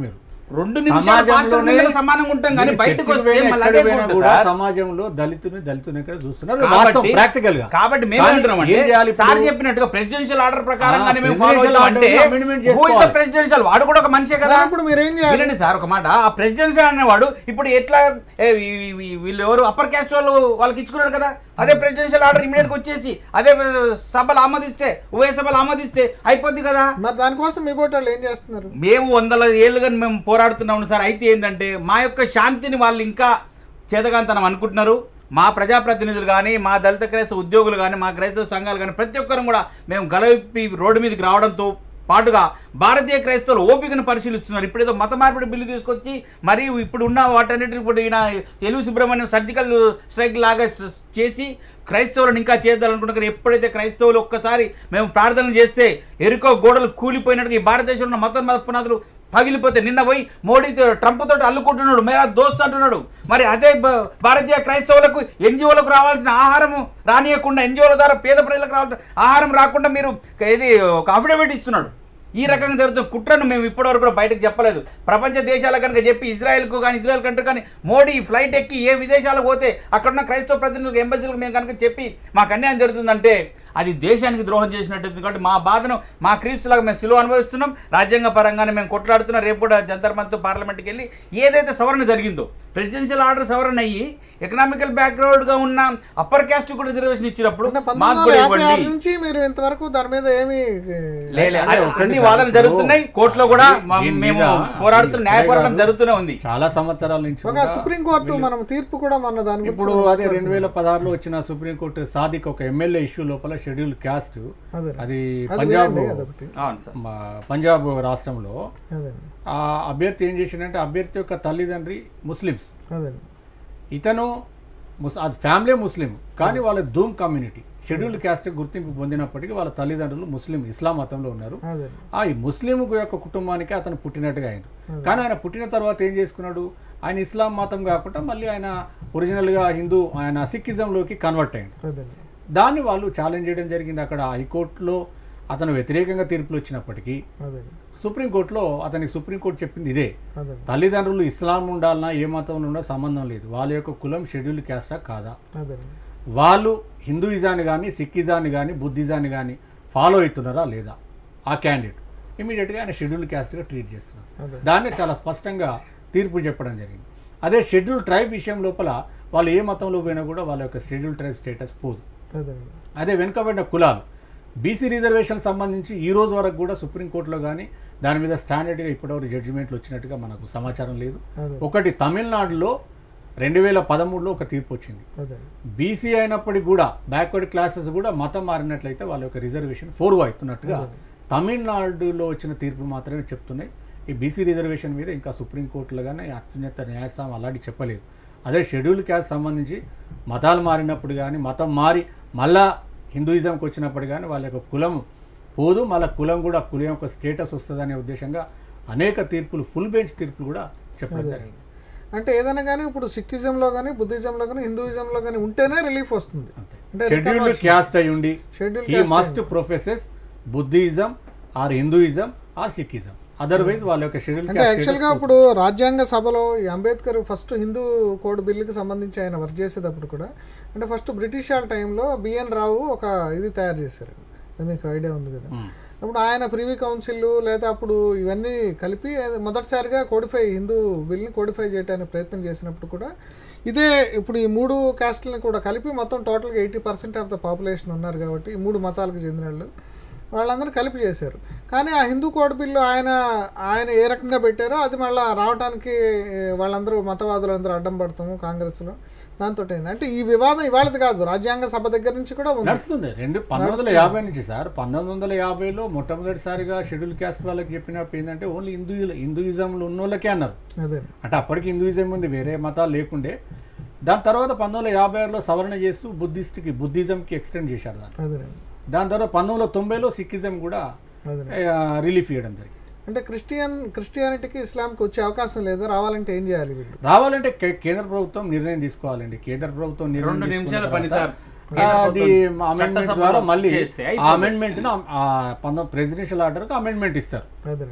రెండు నిమిషాలు సమాజంలోనే పాస్టర్లు సమానంగా ఉంటాం కానీ మీరు బయటకు చర్చికి వస్తే పోయినా మళ్ళీ ఎక్కడ అదే పోయినా ఉంటుంది కూడా సార్. సమాజంలో దళితుని దళితుని ఇక్కడ చూస్తున్నారు కాబట్టి- ప్రాక్టికల్ గా కాబట్టి మేము కానీ అంటున్నాం ఏం చేయాలి ఇప్పుడు? సార్ చెప్పినట్టుగా ప్రెసిడెన్షియల్ ఆర్డర్ ప్రకారంగానే ఆ, మేము ఫాలో presidential అవుతాం అంటే order ని amendment చేసుకోవాలి. ప్రెసిడెన్షియల్ వాడు కూడా ఒక మనిషే కదా మరి ఇప్పుడు మీరు ఏం చేయాలి? వినండి సార్ ఒక మాట ఆ ప్రెసిడెన్షియల్ అనేవాడు ఇప్పుడు ఎట్లా ఏ, వీ- వీ- వీ- వీళ్ళు ఎవరు అప్పర్ క్యాస్ట్ వాళ్ళు వాళ్ళకి ఇచ్చుకున్నారు కదా అదే ప్రెసిడెన్షియల్ ఆర్డర్ ఇమీడియట్ వచ్చేసి అదే సభలు ఆమోదిస్తే ఉభయ సభలు ఆమోదిస్తే అయిపోద్ది కదా మరి దానికోసం మీ పోటీ వాళ్ళు ఏం చేస్తున్నారు మేము వందల ఏళ్ళుగా మేము పోరాడుతున్నాము సార్ అయితే ఏంటంటే మా యొక్క శాంతిని వాళ్ళు ఇంకా చేతగాంతనం అనుకుంటున్నారు మా ప్రజాప్రతినిధులు కానీ మా దళిత క్రైస్తవ ఉద్యోగులు కానీ మా క్రైస్తవ సంఘాలు కానీ ప్రతి ఒక్కరం కూడా మేము గలవిప్పి రోడ్డు మీదకి రావడంతో పాటుగా భారతీయ క్రైస్తవులు ఓపికను పరిశీలిస్తున్నారు ఇప్పుడు ఏదో మత మార్పిడి బిల్లు తీసుకొచ్చి మరియు ఇప్పుడు ఉన్న వాటన్నిటిని ఇప్పుడు ఈయన ఎలుగు సుబ్రహ్మణ్యం సర్జికల్ స్ట్రైక్ లాగా స- చేసి క్రైస్తవులను ఇంకా చేద్దాలనుకుంటున్నారు ఎప్పుడైతే క్రైస్తవులు ఒక్కసారి మేము ప్రార్థన చేస్తే ఎరుకో గోడలు కూలిపోయినట్టుగా ఈ భారతదేశంలో ఉన్న మత మత పునాదులు పగిలిపోతే నిన్న పోయి మోడీతో ట్రంప్ తోటి అల్లుకుంటున్నాడు మేరా దోస్త్ అంటున్నాడు మరి అదే భ- భారతీయ క్రైస్తవులకు ఎన్జిఓలకు రావాల్సిన ఆహారం రానియకుండా ఎన్జిఓల ద్వారా పేద ప్రజలకు రావాల్సిన ఆహారం రాకుండా మీరు ఇది ఒక అఫిడవిట్ ఇస్తున్నాడు ఈ రకంగా జరుగుతున్న కుట్రను మేము ఇప్పటివరకు కూడా బయటకు చెప్పలేదు ప్రపంచ దేశాల కనుక చెప్పి ఇజ్రాయెల్కు కానీ ఇజ్రాయెల్ కంట్రీ కానీ మోడీ ఫ్లైట్ ఎక్కి ఏ విదేశాలకు పోతే అక్కడున్న క్రైస్తవ ప్రతినిధులకు ఎంబసీలకు మేము కనుక చెప్పి మాకు అన్యాయం జరుగుతుందంటే అది దేశానికి ద్రోహం చేసినట్టు కాబట్టి మా బాధను మా క్రీస్తులాగా మేము సిలువ అనుభవిస్తున్నాం రాజ్యాంగ పరంగానే మేము కొట్లాడుతున్నాం రేపు కూడా జంతర్ మంత్ పార్లమెంట్కి వెళ్ళి ఏదైతే సవరణ జరిగిందో ప్రెసిడెన్షియల్ ఆర్డర్ సవరణ అయ్యి ఎకనామికల్ బ్యాక్గ్రౌండ్గా ఉన్న అప్పర్ క్యాస్ట్ కూడా రిజర్వేషన్ ఇచ్చినప్పుడు అంటే మాకు పంతొమ్మిది కూడా వందల యాభై ఆరు ఇవ్వండి నుంచి మీరు ఇంతవరకు దాని మీద ఏమి లే, లే, అదే అది ఒకటి అన్ని సార్, వాదనలు ఇప్పుడు జరుగుతున్నాయి కోర్టులో కూడా మా- దీని మేము మీద పోరాడుతున్న ఈ న్యాయ ఇప్పుడే పోరాటం కాదు, జరుగుతూనే ఉంది చాలా సంవత్సరాల నుంచి ఒక కూడా సుప్రీంకోర్టు మనం తీర్పు కూడా మన దాని గురించి ఇప్పుడు అదే రెండు వేల పదహారులో వచ్చిన సుప్రీంకోర్టు సాదిక్ ఒక ఎమ్మెల్యే ఇష్యూ లోపల షెడ్యూల్ క్యాస్ట్ అదే అది అది పంజాబ్ వినండి అదొకటి అవును సార్ మా పంజాబ్ రాష్ట్రంలో అదండి ఆ అభ్యర్థి ఏం చేసిండంటే అభ్యర్థి యొక్క తల్లిదండ్రి ముస్లిమ్స్ అదండి ఇతను ముస్ అది ఫ్యామిలీ ముస్లిం కానీ వాళ్ళ ధూమ్ కమ్యూనిటీ షెడ్యూల్డ్ క్యాస్ట్ గుర్తింపు పొందినప్పటికీ వాళ్ళ తల్లిదండ్రులు ముస్లిం ఇస్లాం మతంలో ఉన్నారు అదండి ఆ ఈ ముస్లిం యొక్క కుటుంబానికి అతను పుట్టినట్టుగా ఆయన కానీ ఆయన పుట్టిన తర్వాత ఏం చేసుకున్నాడు ఆయన ఇస్లాం మతం కాకుండా మళ్ళీ ఆయన ఒరిజినల్గా హిందూ ఆయన సిక్కిజంలోకి కన్వర్ట్ అయ్యాడు అదండి దాన్ని వాళ్ళు ఛాలెంజ్ చేయడం జరిగింది అక్కడ హైకోర్టులో అతను వ్యతిరేకంగా తీర్పులు వచ్చినప్పటికీ అదండి సుప్రీంకోర్టులో అతనికి సుప్రీంకోర్టు చెప్పింది ఇదే అదండి తల్లిదండ్రులు ఇస్లాం ఉండాలన్నా ఏ మతం ఉండా సంబంధం లేదు వాళ్ళ యొక్క కులం షెడ్యూల్ క్యాస్టా కాదా అదండి వాళ్ళు హిందూయిజాన్ని కానీ సిక్కిజాన్ని కానీ బుద్ధిజాన్ని కానీ ఫాలో అవుతున్నారా లేదా ఆ క్యాండిడేట్ ఇమీడియట్గా ఆయన షెడ్యూల్ క్యాస్ట్గా ట్రీట్ చేస్తున్నారు అదే. దాన్ని చాలా స్పష్టంగా తీర్పు చెప్పడం జరిగింది అదే షెడ్యూల్ ట్రైబ్ విషయం లోపల వాళ్ళు ఏ మతంలో పోయినా కూడా వాళ్ళ యొక్క షెడ్యూల్ ట్రైబ్ స్టేటస్ పోదు అదండి అదే వెనుకబడిన కులాలు బీసీ రిజర్వేషన్ సంబంధించి ఈ రోజు వరకు కూడా సుప్రీంకోర్టులో కానీ దాని మీద స్టాండర్డ్గా ఇప్పటివరకు జడ్జిమెంట్లు వచ్చినట్టుగా మనకు సమాచారం లేదు అదే ఒకటి తమిళనాడులో రెండు వేల పదమూడులో ఒక తీర్పు వచ్చింది అదండి బీసీ అయినప్పటికీ కూడా బ్యాక్వర్డ్ క్లాసెస్ కూడా మతం మారినట్లయితే వాళ్ళ యొక్క రిజర్వేషన్ ఫోర్ అవుతున్నట్టుగా తమిళనాడులో వచ్చిన తీర్పులు మాత్రమే చెప్తున్నాయి ఈ బీసీ రిజర్వేషన్ మీద ఇంకా సుప్రీంకోర్టులో కానీ అత్యున్నత న్యాయస్థానం అలాంటి చెప్పలేదు అదే షెడ్యూల్ క్యాస్ట్ సంబంధించి మతాలు మారినప్పుడు కానీ మతం మారి మళ్ళా హిందూయిజంకి వచ్చినప్పుడు కానీ వాళ్ళ యొక్క కులం పోదు మళ్ళీ కులం కూడా కులం యొక్క స్టేటస్ వస్తుందనే ఉద్దేశంగా అనేక తీర్పులు ఫుల్ బెంచ్ తీర్పులు కూడా చెప్పడం జరిగింది అంటే ఏదైనా కానీ ఇప్పుడు సిక్కిజంలో కానీ బుద్ధిజంలో కానీ హిందూయిజంలో కానీ ఉంటేనే రిలీఫ్ వస్తుంది అంటే షెడ్యూల్డ్ క్యాస్ట్ అయి ఉండి schedule he must professes Buddhism or Hinduism or Sikhism otherwise వాళ్ళ యొక్క షెడ్యూల్ అంటే యాక్చువల్గా ఇప్పుడు రాజ్యాంగ సభలో ఈ అంబేద్కర్ ఫస్ట్ హిందూ కోడ్ బిల్లుకి సంబంధించి ఆయన వర్క్ చేసేటప్పుడు కూడా అంటే ఫస్ట్ బ్రిటిష్ వాళ్ళ టైంలో బిఎన్ రావు ఒక ఇది తయారు చేశారు అది మీకు ఐడియా ఉంది కదా అప్పుడు ఆయన ప్రివీ కౌన్సిల్ లేదా అప్పుడు ఇవన్నీ కలిపి అది మొదటిసారిగా కోడిఫై హిందూ బిల్ని కోడిఫై చేయడానికి ప్రయత్నం చేసినప్పుడు కూడా ఇదే ఇప్పుడు ఈ మూడు క్యాస్ట్లని కూడా కలిపి మొత్తం టోటల్గా eighty percent of the population ఉన్నారు కాబట్టి ఈ మూడు మతాలకు చెందిన వాళ్ళు వాళ్ళందరూ కలిపి చేశారు కానీ ఆ హిందూ కోడ్ బిల్లు ఆయన ఆయన ఏ రకంగా పెట్టారో అది మళ్ళీ రావడానికి ఏ, వాళ్ళందరూ మతవాదులందరూ అడ్డం పడతాము కాంగ్రెస్లో దాంతో అయింది అంటే ఈ వివాదం ఇవాళది కాదు రాజ్యాంగ సభ దగ్గర నుంచి కూడా ఉంది నడుస్తుంది రెండు పంతొమ్మిది వందల యాభై నుంచి సార్ పంతొమ్మిది వందల యాభైలో మొట్టమొదటిసారిగా షెడ్యూల్ క్యాస్ట్ వాళ్ళకి చెప్పినప్పుడు ఏంటంటే ఓన్లీ హిందూ హిందూయిజంలో ఉన్న వాళ్ళకే అన్నారు అదే అంటే అప్పటికి హిందూయిజం ఉంది వేరే మతాలు లేకుండే దాని తర్వాత పంతొమ్మిది వందల యాభై ఆరులో సవరణ చేస్తూ బుద్ధిస్ట్కి బుద్ధిజంకి ఎక్స్టెండ్ చేశారు దాన్ని అదేనండి దాని తర్వాత పంతొమ్మిది వందల తొంభైలో సిక్కిజం కూడా అదే రిలీఫ్ ఇవ్వడం జరిగింది అంటే క్రిస్టియన్ క్రిస్టియానిటీకి ఇస్లాంకి వచ్చే అవకాశం లేదు రావాలంటే ఏం చేయాలి వీళ్ళు రావాలంటే కే- కేంద్ర ప్రభుత్వం నిర్ణయం తీసుకోవాలండి కేంద్ర ప్రభుత్వం నిర్ణయం రెండు తీసుకున్న నిమిషాల పని తర్వాత, సార్. ఆ, అది అమెండ్మెంట్ చట్టసభలో ద్వారా మళ్ళీ చేస్తే ఆ అయిపోతుంది. అమెండ్మెంట్ ప్రెసిడెన్షియల్ ఆర్డర్కి అమెండ్మెంట్ ఇస్తారు అదేనండి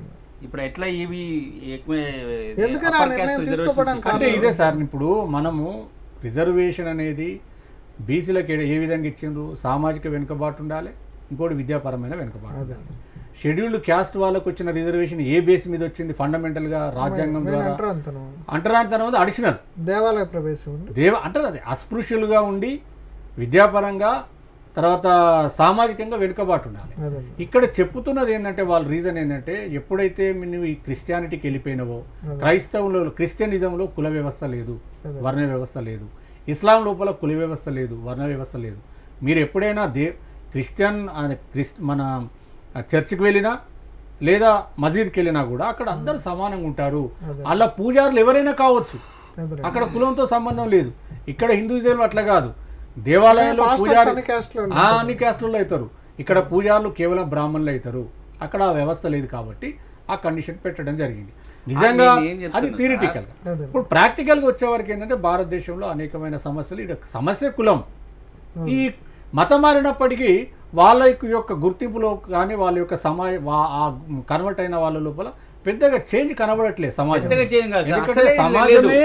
ఇప్పుడు ఎట్లా ఇవి ఎక్కువ ఎందుకని ఆ upper caste నిర్ణయం reservations తీసుకోవడానికి అంటే ఇదే సార్ ఇప్పుడు మనము రిజర్వేషన్ అనేది బీసీలకు ఏ- ఏ విధంగా ఇచ్చిండ్రు సామాజిక వెనుకబాటు ఉండాలి ఇంకోటి విద్యాపరమైన వెనుకబాటు అదే ఉండాలి. షెడ్యూల్డ్ క్యాస్ట్ వాళ్ళకు వచ్చిన రిజర్వేషన్ ఏ బేస్ మీద వచ్చింది ఫండమెంటల్ గా రాజ్యాంగం మెయిన్ ద్వారా అంటారు అంతను అంటరాని తర్వాత అడిషనల్ దేవాలయ ప్రవేశం ఉంది దేవ అంటారు అది అస్పృశ్యులుగా ఉండి విద్యాపరంగా తర్వాత సామాజికంగా వెనుకబాటు ఉండాలి అదే ఇక్కడ చెప్పుతున్నది ఏంటంటే వాళ్ళ రీజన్ ఏంటంటే ఎప్పుడైతే నువ్వు ఈ క్రిస్టియానిటీకి వెళ్ళిపోయినావో క్రైస్తవంలో క్రిస్టియనిజంలో కుల వ్యవస్థ లేదు అదే. వర్ణ వ్యవస్థ లేదు ఇస్లాం లోపల కుల వ్యవస్థ లేదు వర్ణ వ్యవస్థ లేదు మీరు ఎప్పుడైనా దే క్రిస్టియన్ అనే క్రిస్ మన చర్చికి వెళ్ళినా లేదా మసీద్కి వెళ్ళినా కూడా అక్కడ అందరూ సమానంగా ఉంటారు అదే. అలా పూజారులు ఎవరైనా కావచ్చు అదే అక్కడ కులంతో సంబంధం లేదు ఇక్కడ హిందూయిజం అట్లా కాదు దేవాలయంలో పాస్టర్స్ పూజారి అన్ని క్యాస్ట్లో ఆ, అన్ని క్యాస్టులలో అవుతారు ఇక్కడ పూజారులు కేవలం బ్రాహ్మణులు అవుతారు అక్కడ ఆ వ్యవస్థ లేదు కాబట్టి ఆ కండిషన్ పెట్టడం జరిగింది నిజంగా నేను ఏం చెప్తున్నా అది థియరిటికల్ అదే ఇప్పుడు ప్రాక్టికల్గా వచ్చేవరకు ఏంటంటే భారతదేశంలో అనేకమైన సమస్యలు ఇక్కడ సమస్య కులం ఈ మతం మారినప్పటికీ వాళ్ళ యొక్క గుర్తింపులో కానీ వాళ్ళ యొక్క సమాజ వా- ఆ కన్వర్ట్ అయిన వాళ్ళ లోపల పెద్దగా చేంజ్ కనబడట్లేదు సమాజం పెద్దగా change కాదు సార్. ఎందుకంటే అసలే సమాజమే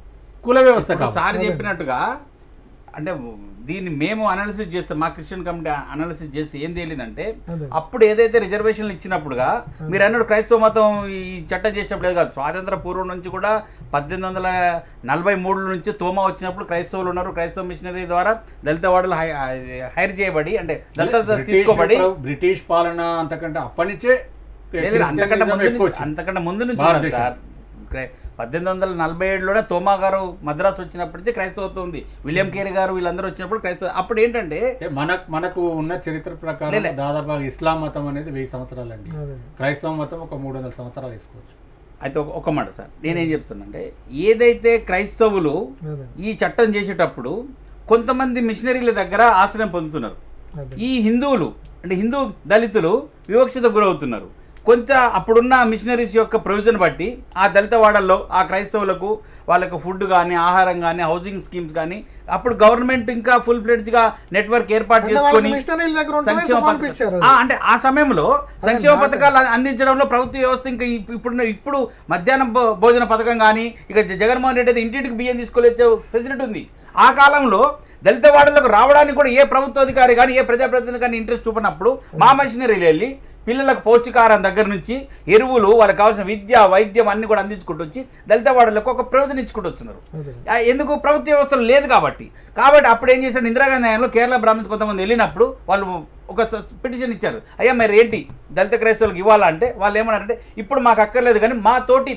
కుల వ్యవస్థ ఇప్పుడు కాబట్టి సార్ చెప్పినట్టుగా అంటే దీన్ని మేము అనాలిసిస్ చేస్తాం మా క్రిస్టియన్ కమిటీ అనాలిసిస్ చేస్తే ఏం తేలిందంటే అదే. అప్పుడు ఏదైతే రిజర్వేషన్లు ఇచ్చినప్పుడుగా మీరు అన్నాడు క్రైస్తవ మతం ఈ చట్టం చేసినప్పుడు కాదు స్వాతంత్ర పూర్వం నుంచి కూడా పద్దెనిమిది వందల నలభై మూడు నుంచి తోమా వచ్చినప్పుడు క్రైస్తవులు ఉన్నారు క్రైస్తవ మిషనరీ ద్వారా దళిత వాడలు హై- హైర్ చేయబడి అంటే దళిత బ్రిటిష్ తీసుకోబడి ప్ర- బ్రిటిష్ పాలన అంతకంటే అప్పటి నుంచే లేదు, లేదు, అంతకంటే క్రిస్టియనిజం ముందు ఎక్కువ నుంచి- వచ్చింది. అంతకంటే ముందు నుంచి ఉన్నది భారతదేశం. సార్ క్రై- పద్దెనిమిది వందల నలభై ఏడులోనే తోమా గారు మద్రాసు వచ్చినప్పటి నుంచి క్రైస్తవత్వం ఉంది విలియం కేరీ గారు వీళ్ళందరూ వచ్చినప్పుడు క్రైస్తవ అప్పుడు ఏంటంటే అంటే మన మనకు ఉన్న చరిత్ర ప్రకారం లే, లే. దాదాపు ఇస్లాం మతం అనేది వెయ్యి సంవత్సరాలండి అదే క్రైస్తవ మతం ఒక మూడు వందల సంవత్సరాలు వేసుకోవచ్చు అయితే ఒక- ఒక మాట సార్ నేనేం చెప్తున్నానంటే ఏదైతే క్రైస్తవులు అదే ఈ చట్టం చేసేటప్పుడు కొంతమంది మిషనరీల దగ్గర ఆశ్రయం పొందుతున్నారు అదే ఈ హిందువులు అంటే హిందూ దళితులు వివక్షత గురవుతున్నారు కొంత అప్పుడున్న మిషనరీస్ యొక్క ప్రొవిజన్ బట్టి ఆ దళిత వాడల్లో ఆ క్రైస్తవులకు వాళ్ళకు ఫుడ్ కానీ ఆహారం కానీ హౌసింగ్ స్కీమ్స్ కానీ అప్పుడు గవర్నమెంట్ ఇంకా ఫుల్ గా నెట్వర్క్ ఏర్పాటు అంటే వాళ్ళకి చేసుకొని మిషనరీల దగ్గర ఉంటేనే సంక్షేమ సుమాలు పథకాలు- ఇచ్చారు ఆ, అంటే ఆ సమయంలో సంక్షేమ నాకు- పథకాలు అందించడంలో ప్రభుత్వ వ్యవస్థ ఇంకా ఇప్- ఇప్పుడు ఇప్పుడు మధ్యాహ్నం భో- భోజన పథకం కానీ ఇక జ- జగన్మోహన్ రెడ్డి అయితే ఇంటింటికి బియ్యం తీసుకొచ్చే ఫెసిలిటీ ఉంది ఆ కాలంలో దళిత వాడలకు రావడానికి కూడా ఏ ప్రభుత్వ అధికారి కానీ ఏ ప్రజాప్రతినిధి కానీ ఇంట్రెస్ట్ చూపినప్పుడు మా మిషనరీలు వెళ్ళి పిల్లలకు పౌష్టికాహారం దగ్గర నుంచి ఎరువులు వాళ్ళకి కావాల్సిన విద్య వైద్యం అన్ని కూడా అందించుకుంటూ వచ్చి దళిత వాడలకు ఒక ప్రయోజనం ఇచ్చుకుంటూ వస్తున్నారు అదే ఆ, ఎందుకు ప్రభుత్వ వ్యవస్థలు లేదు కాబట్టి కాబట్టి అప్పుడు ఏం చేశాడు ఇందిరాగాంధీ హయాంలో కేరళ బ్రాహ్మణ్స్ కొంతమంది వెళ్ళినప్పుడు వాళ్ళు ఒక పిటిషన్ ఇచ్చారు అయ్యా మరి ఏంటి దళిత క్రైస్తవులకు ఇవ్వాలంటే వాళ్ళు ఏమన్నారంటే ఇప్పుడు మాకు అక్కర్లేదు కానీ మా తోటి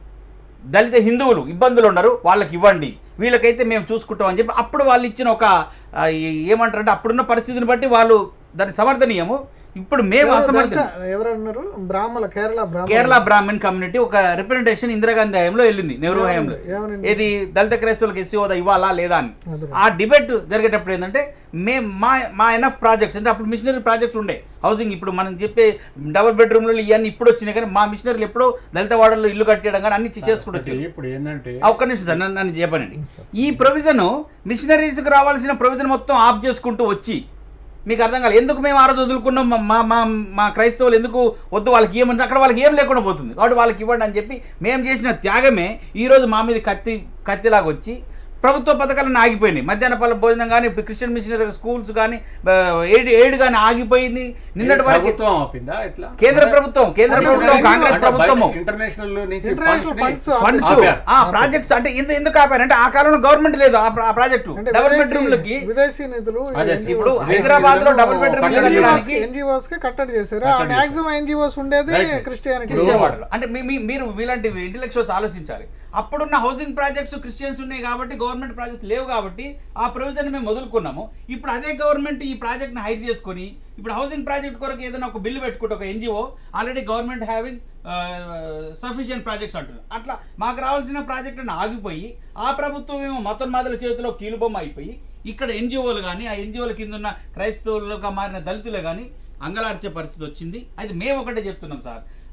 దళిత హిందువులు ఇబ్బందులు ఉన్నారు వాళ్ళకి ఇవ్వండి వీళ్ళకైతే మేము చూసుకుంటాం అని చెప్పి అప్పుడు వాళ్ళు ఇచ్చిన ఒక ఆ, ఈ- ఏమంటారంటే అప్పుడున్న పరిస్థితిని బట్టి వాళ్ళు దాన్ని సమర్థనీయము ఇప్పుడు మేము ఎవరు అసమర్థ దళిత- ఎవరన్నారు బ్రాహ్మల కేరళ బ్రాహ్మణ కేరళ బ్రాహ్మణ్ కమ్యూనిటీ ఒక రిప్రజెంటేషన్ ఇందిరాగాంధీ హయాంలో వెళ్ళింది నెహ్రూ హయాంలో ఏమని ఏది దళిత క్రైస్తవులకు ఎస్సీ హోదా ఇవ్వాలా లేదా అని అదే ఆ డిబేట్ జరిగేటప్పుడు ఏంటంటే మేము మా మా ఎనఫ్ ప్రాజెక్ట్స్ అంటే అప్పుడు మిషనరీ ప్రాజెక్ట్స్ ఉండే హౌసింగ్ ఇప్పుడు మనం చెప్పే డబుల్ బెడ్రూమ్లు ఇవన్నీ ఇప్పుడు వచ్చినాయి కానీ మా మిషనరీలు ఎప్పుడో దళిత వాడల్లో ఇల్లు కట్టడం కానీ అన్ని చేసుకుంటూ ఒకటి వచ్చారు ఇప్పుడు ఏంటంటే ఆ, ఒక్క నిమిషం సార్ నన్ను నన్ను చెప్పనండి ఈ ప్రొవిజన్ మిషనరీస్కి రావాల్సిన ప్రొవిజన్ మొత్తం ఆఫ్ చేసుకుంటూ వచ్చి మీకు అర్థం కాలేదు ఎందుకు మేము ఆ రోజు వదులుకున్నాం మా- మా మా మా క్రైస్తవులు ఎందుకు వద్దు వాళ్ళకి ఏమంటే అక్కడ వాళ్ళకి ఏం లేకుండా పోతుంది కాబట్టి వాళ్ళకి ఇవ్వండి అని చెప్పి మేము చేసిన త్యాగమే ఈరోజు మా మీద కత్తి కత్తిలాగా వచ్చి ప్రభుత్వ పథకాలను ఆగిపోయినాయి మధ్యాహ్న పల్ల భోజనం కానీ క్రిస్టియన్ మిషనరీ స్కూల్స్ కానీ ఎయిడ్ ఎయిడ్ కానీ ఆగిపోయింది నిన్నటి వరకు ప్రభుత్వం ఆపిందా ఎట్లా కేంద్ర ప్రభుత్వం కేంద్ర అంటే ప్రభుత్వం బయట- కాంగ్రెస్ ప్రభుత్వము ఇంటర్నేషనల్ నుంచి ఇంటర్నేషనల్ ఫండ్స్ ఫండ్స్ ఫండ్స్ ఆపారు. ఆ ప్రాజెక్ట్స్ అంటే ఎందుకు ఎందుకు ఆపారంటే ఆ కాలంలో గవర్నమెంట్ లేదు ఆ ప్రా- ఆ ప్రాజెక్టు అంటే డబుల్ విదేశీ- బెడ్రూమ్ లకి విదేశీ నిధులు అదే, NGOs ఇప్పుడు విదేశీ హైదరాబాద్ లో నిధులు డబుల్ బెడ్రూమ్ కట్టడి ఇళ్ళ ఎన్జిఓస్ కట్టడానికి ఎన్జిఓస్ కి కట్టడి చేశారు ఆ కట్టడి మాక్సిమం ఎన్జిఓస్ ఉండేది Right. క్రిస్టియానిటీ క్రిస్టియన్ వాడలు అంటే మీ- మీ- మీరు మీలాంటి ఇంటలెక్చువల్స్ ఆలోచించాలి అప్పుడున్న హౌసింగ్ ప్రాజెక్ట్స్ క్రిస్టియన్స్ ఉన్నాయి కాబట్టి గవర్నమెంట్ ప్రాజెక్ట్స్ లేవు కాబట్టి ఆ ప్రొవిజన్ మేము వదులుకున్నాము ఇప్పుడు అదే గవర్నమెంట్ ఈ ప్రాజెక్ట్ని హైర్ చేసుకొని ఇప్పుడు హౌసింగ్ ప్రాజెక్ట్ కొరకు ఏదైనా ఒక బిల్లు పెట్టుకుంటే ఒక NGO already government having sufficient projects అంటున్నారు అట్లా మాకు రావాల్సిన ప్రాజెక్టును ఆగిపోయి ఆ ప్రభుత్వం ఏమో మతోన్మాదుల చేతిలో కీలుబొమ్మ అయిపోయి ఇక్కడ ఎన్జిఓలు కానీ ఆ ఎన్జిఓల కింద ఉన్న క్రైస్తవులుగా మారిన దళితులే కానీ అంగలార్చే పరిస్థితి వచ్చింది అది మేము ఒకటే చెప్తున్నాం సార్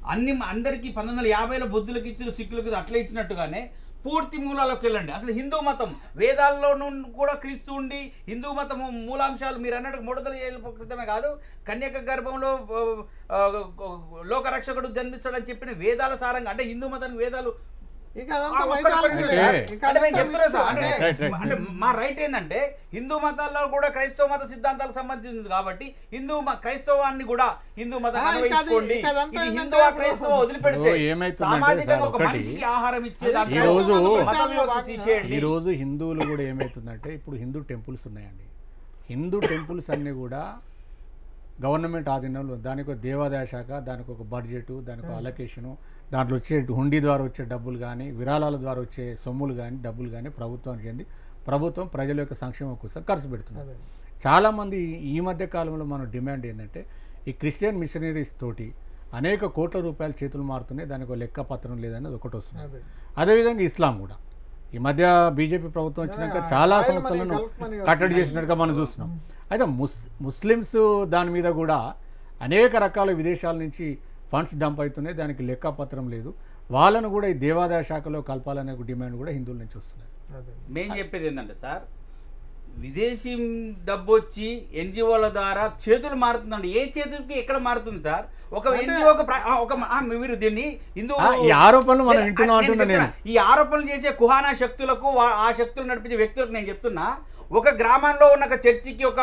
అన్ని అందరికీ పంతొమ్మిది వందల యాభైలో బుద్ధులకు ఇచ్చిన సిక్కులకు అట్లా ఇచ్చినట్టుగానే పూర్తి మూలాలకు వెళ్ళండి అసలు హిందూ మతం వేదాల్లో నుండి కూడా క్రీస్తు ఉండి హిందూ మతం మూలాంశాలు మీరు అన్నట్టు మూడు వందల ఏళ్ళ క్రితమే కాదు కన్యక గర్భంలో ఆ, ఆ, లోకరక్షకుడు జన్మిస్తాడని చెప్పిన వేదాల సారంగా అంటే హిందూ మతానికి వేదాలు ఇక అదంతా ఆ, ఒక్కటి మైథాలజీ పక్కన అంటే- ఇక అంటే నేను అదంతా చెప్తున్నా మిక్స్. సార్, అంటే రైట్, రైట్. అంటే మా రైట్ ఏంటంటే హిందూ మతాల్లో కూడా క్రైస్తవ మత సిద్ధాంతాలకు సంబంధించింది కాబట్టి హిందూ మ- క్రైస్తవాన్ని కూడా హిందూ మతం ఆ, ఇక అది- అన్వయించుకోండి ఇక అదంతా ఇది ఏంటంటే హిందూ ఇప్పుడు- క్రైస్తవ వదిలిపెడితే ఇప్పుడు ఏమైతుందంటే సామాజికంగా సార్ ఒక ఒకటి, మనిషికి ఆహారం ఇచ్చే అదే దాంట్లో ఈ రోజు- మతం వివక్ష తీసేయండి ఈ రోజు హిందువులు కూడా ఏమవుతుందంటే ఇప్పుడు హిందూ టెంపుల్స్ ఉన్నాయండి హిందూ టెంపుల్స్ అన్నీ కూడా గవర్నమెంట్ ఆధీనంలో దానికి ఒక దేవాదాయ శాఖ దానికి ఒక బడ్జెట్ దానికి ఒక అలొకేషను దాంట్లో వచ్చే హుండీ ద్వారా వచ్చే డబ్బులు కానీ విరాళాల ద్వారా వచ్చే సొమ్ములు కానీ డబ్బులు కానీ ప్రభుత్వానికి చెంది ప్రభుత్వం ప్రజల యొక్క సంక్షేమం కోసం ఖర్చు పెడుతుంది అదే. చాలామంది ఈ మధ్య కాలంలో మనం డిమాండ్ ఏంటంటే ఈ క్రిస్టియన్ మిషనరీస్ తోటి అనేక కోట్ల రూపాయలు చేతులు మారుతున్నాయి దానికి ఒక లెక్క పత్రం లేదనేది ఒకటి వస్తుంది అదే. అదేవిధంగా ఇస్లాం కూడా ఈ మధ్య బీజేపీ ప్రభుత్వం వచ్చినాక చాలా ఆయిల్ మనీ, సంస్థలను గల్ఫ్ మనీ కట్టడి చేసినట్టుగా మనం చూస్తున్నాం అయితే ముస్ ముస్లిమ్స్ దాని మీద కూడా అనేక రకాల విదేశాల నుంచి ఫండ్స్ డంప్ అవుతున్నాయి దానికి లెక్కపత్రం లేదు వాళ్ళను కూడా ఈ దేవాదాయ శాఖలో కలపాలనే ఒక డిమాండ్ కూడా హిందువుల నుంచి వస్తున్నాయి అదే. మేము చెప్పేది ఏంటంటే సార్ విదేశీ డబ్బు వచ్చి ఎన్జిఓల ద్వారా చేతులు మారుతుందండి ఏ చేతులకి ఎక్కడ మారుతుంది సార్ ఒక ఎన్జిఓ ఒక ఆ, మీరు దీన్ని హిందూ ఆ, ఈ ఆరోపణలు మనం లే, వింటున్నాం నేను అంటున్నా చెప్తున్నా, ఈ ఆరోపణలు చేసే కుహానా శక్తులకు వా- ఆ శక్తులు నడిపించే వ్యక్తులకు నేను చెప్తున్నా ఒక గ్రామంలో ఉన్న ఒక చర్చికి ఒక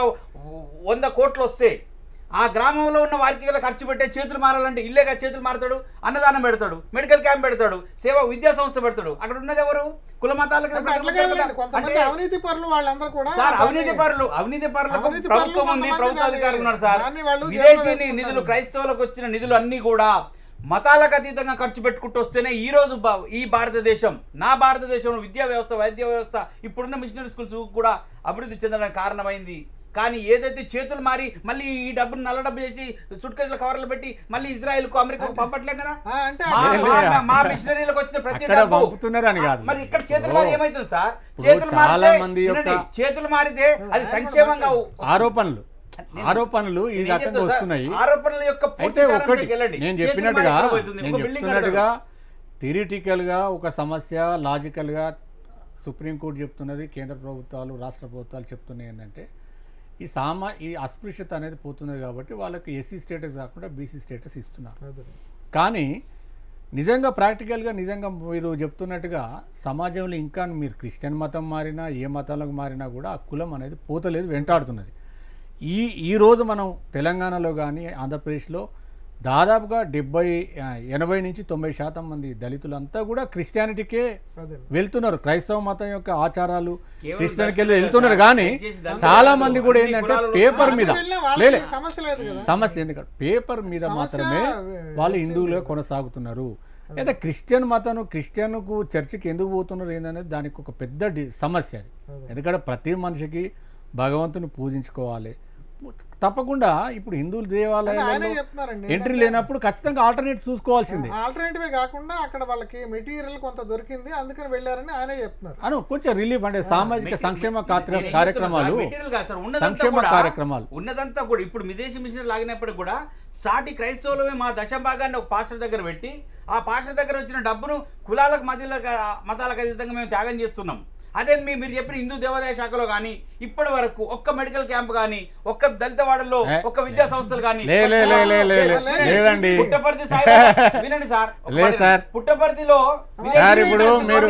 వంద కోట్లు వస్తే ఆ గ్రామంలో ఉన్న వారికి కదా ఖర్చు పెట్టే చేతులు మారాలంటే ఇల్లేగా చేతులు మారుతాడు అన్నదానం పెడతాడు మెడికల్ క్యాంప్ పెడతాడు సేవ విద్యా సంస్థ పెడతాడు అక్కడ ఉన్నది ఎవరు కుల మతాలకు అంటే అట్లా కాదులేండి కొంతమంది అవినీతి పరులు వాళ్ళందరూ కూడా సార్ దాన్ని- అవినీతి పరులు అవినీతి పరులకు అవినీతి పరులు ప్రభుత్వం ఉంది కొంతమంది ప్రభుత్వ దాన్ని- అధికారులు ఉన్నారు సార్ దాన్ని వాళ్ళు జైల్లో విదేశీ వేసుకుంటారు. నిధులు క్రైస్తవులకు వచ్చిన నిధులు అన్ని కూడా మతాలకు అతీతంగా ఖర్చు పెట్టుకుంటూ వస్తేనే ఈ రోజు బా- ఈ భారతదేశం నా భారతదేశంలో విద్యా వ్యవస్థ వైద్య వ్యవస్థ ఇప్పుడున్న మిషనరీ స్కూల్స్ కూడా అభివృద్ధి చెందడానికి కారణమైంది కానీ ఏదైతే చేతులు మారి మళ్ళీ ఈ డబ్బును నల్ల డబ్బు చేసి సుట్కేసుల కవర్లు పెట్టి మళ్ళీ ఇజ్రాయెల్కు అమెరికాకు పంపట్లే కదా ఆ, అంటే మా- లే, మా- లే. మా- మా మిషనరీలకు వచ్చిన ప్రతి అక్కడ డబ్బు పంపుతున్నారని కాదు. మరి ఇక్కడ చేతులు ఇప్పుడు- మారి ఏమైతుంది సార్ ఇప్పుడు చేతులు చాలా మారితే మంది యొక్క- వినండి, చేతులు మారితే అది సంక్షేమంగా ఆరోపణలు నేను- ఆరోపణలు ఈ నేను ఏం రకంగా చెప్తున్నా సార్, వస్తున్నాయి ఆరోపణల యొక్క పూర్తి అయితే ఒకటి సారాంశానికి వెళ్ళండి. నేను చేతులు చెప్పినట్టుగా మారి ఎక్కడ పోతుంది? నేను ఇంకో బిల్డింగ్ చెప్తున్నట్టుగా థిరిటికల్గా ఒక సమస్య లాజికల్గా సుప్రీంకోర్టు చెప్తున్నది కేంద్ర ప్రభుత్వాలు రాష్ట్ర ప్రభుత్వాలు చెప్తున్నాయి ఏంటంటే ఈ సామా ఈ అస్పృశ్యత అనేది పోతున్నది కాబట్టి వాళ్ళకి ఎస్సీ స్టేటస్ కాకుండా బీసీ స్టేటస్ ఇస్తున్నారు అదే. కానీ నిజంగా ప్రాక్టికల్గా నిజంగా మీరు చెప్తున్నట్టుగా సమాజంలో ఇంకా మీరు క్రిస్టియన్ మతం మారినా ఏ మతాలకు మారినా కూడా ఆ కులం అనేది పోతలేదు వెంటాడుతున్నది ఈ ఈరోజు మనం తెలంగాణలో కానీ ఆంధ్రప్రదేశ్లో దాదాపుగా డెబ్బై ఆ, ఎనభై నుంచి తొంభై శాతం మంది దళితులంతా కూడా క్రిస్టియానిటీకే అదే. వెళ్తున్నారు క్రైస్తవ మతం యొక్క ఆచారాలు కేవలం క్రిస్టియానికి దళితులే వెళ్తున్నారు కాదు, కానీ దయచేసి దళితులు చాలా కాదు, మంది కూడా అన్ని ఏంటంటే కులాలు పేపర్ మీద వెళ్ళినా లేలే వాళ్ళకి సమస్య లేదు కదా సమస్య ఎందుకంటే పేపర్ మీద సమస్య మాత్రమే వే- వాళ్ళు హిందువులుగా కొనసాగుతున్నారు అయితే క్రిస్టియన్ మతం క్రిస్టియన్కు చర్చికి ఎందుకు పోతున్నారు ఏందనేది దానికి ఒక పెద్ద డి- సమస్య అది అదే. ఎందుకంటే ప్రతి మనిషికి భగవంతుని పూజించుకోవాలి తప్పకుండా ఇప్పుడు హిందూ ఆయనే దేవాలయాల్లో చెప్తున్నారండి ఎంట్రీ లేనప్పుడు ఖచ్చితంగా ఆల్టర్నేట్ చూసుకోవాల్సిందే ఆల్టర్నేటివ్ కాకుండా అక్కడ వాళ్ళకి మెటీరియల్ కొంత దొరికింది అందుకని వెళ్ళారని ఆయనే చెప్తున్నారు అను కొంచెం రిలీఫ్ అంటే సామాజిక మెటీ- సంక్షేమ నేను కార్య- ఏం కార్యక్రమాలు చెప్తున్నా సార్, మెటీరియల్ కాదు సార్, ఉన్నదంతా సంక్షేమ కూడా- కార్యక్రమాలు. ఉన్నదంతా కూడా ఇప్పుడు విదేశీ మిషనరీ లాగినప్పుడు కూడా సాటి క్రైస్తవులమే మా దశ భాగాన్ని ఒక పాస్టర్ దగ్గర పెట్టి ఆ పాస్టర్ దగ్గర వచ్చిన డబ్బును కులాలకు మధ్యలో మతాలకు అతీతంగా మేము త్యాగం చేస్తున్నాం అదే మీ మీరు చెప్పిన హిందూ దేవాదాయ శాఖలో కానీ ఇప్పటి వరకు ఒక్క మెడికల్ క్యాంప్ కానీ ఒక్క దళిత వాడల్లో ఏ, ఒక్క విద్యా సంస్థలు కానీ లే, లే, లే, లే, లే, లే. లేదండి. పుట్టపర్తి సాయిబాబా వినండి సార్ ఒక లే, మాట సార్. పుట్టపర్తిలో సార్, ఇప్పుడు మీరు-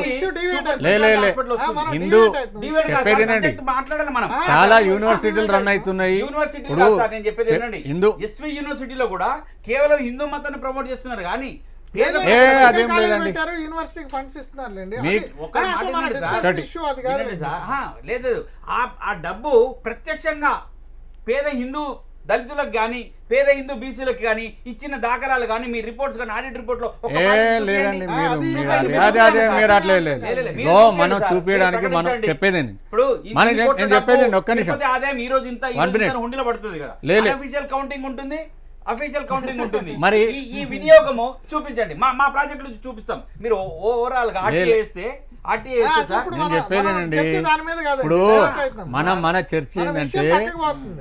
లే లే, లే. ఆ, మనం హిందూ డివైడ్ అవుతుంది. డివైడ్ కాదు చెప్పేది సార్, వినండి. సబ్జెక్ట్ మాట్లాడాలి మనం ఆ, చాలా అదే, యూనివర్సిటీలు రన్ అవుతున్నాయి యూనివర్సిటీ ఇప్పుడు కాదు సార్ నేను చెప్పేది చెప్- వినండి హిందూ ఎస్వి యూనివర్సిటీలో కూడా కేవలం హిందూ మతాన్ని ప్రమోట్ చేస్తున్నారు కానీ పేద లేదు, ఏ, మెడికల్ అదేం కాలేజ్ లేదండి. పెట్టారు, యూనివర్సిటీకి ఫండ్స్ ఇస్తున్నారులేండి మీ- అది- ఒక్క కానీ మాట అసలు మన వినండి సార్. డిస్కషన్ ఒకటి. ఇష్యూ అది కాదు వినండి సార్. ఆహా, లేదు ఆ ఆ డబ్బు ప్రత్యక్షంగా పేద హిందూ దళితులకు కానీ పేద హిందూ బీసీలకు కానీ ఇచ్చిన దాఖలాలు కానీ మీ రిపోర్ట్స్ కానీ ఆడిట్ రిపోర్ట్ లో ఒక్క ఏ మాట చూపించండి. లేదండి ఆ, మీరు అది మీరు చూడండి, అదే మీరు అదే అదే చూడండి, మీరు అట్లే సార్. లేదు లే, లే, మీరు గో చూపించండి మనం సార్, చూపించడానికి మీరు మనం ప్రకటించండి. చెప్పేదేండి ఇప్పుడు ఈ మన ఈ కోట్ల నేను చెప్పేది డబ్బు ఒక్క నిమిషం తిరుపతి ఆదాయం ఈ రోజు ఇంత ఈ One రోజు ఇంత minute. హుండీలో పడుతుంది కదా లే, లే. అఫీషియల్ కౌంటింగ్ ఉంటుంది అఫీషియల్ కౌంటింగ్ ఉంటుంది మరి- ఈ ఈ వినియోగము చూపించండి మా మా ప్రాజెక్ట్ నుంచి చూపిస్తాం మీరు ఓవరాల్ గా ఆర్టీఏ లే. వేస్తే ఆర్టీఏ ఆ, వేస్తే అసలు సార్ ఇప్పుడు నేను మన- చెప్పేదేనండి మనం చర్చ దాని మీద కాదండి, ఇప్పుడు డైవర్ట్ అవుతున్నాం. మనం మన చర్చ మన విషయం ఏంటంటే పక్కకు పోతుంది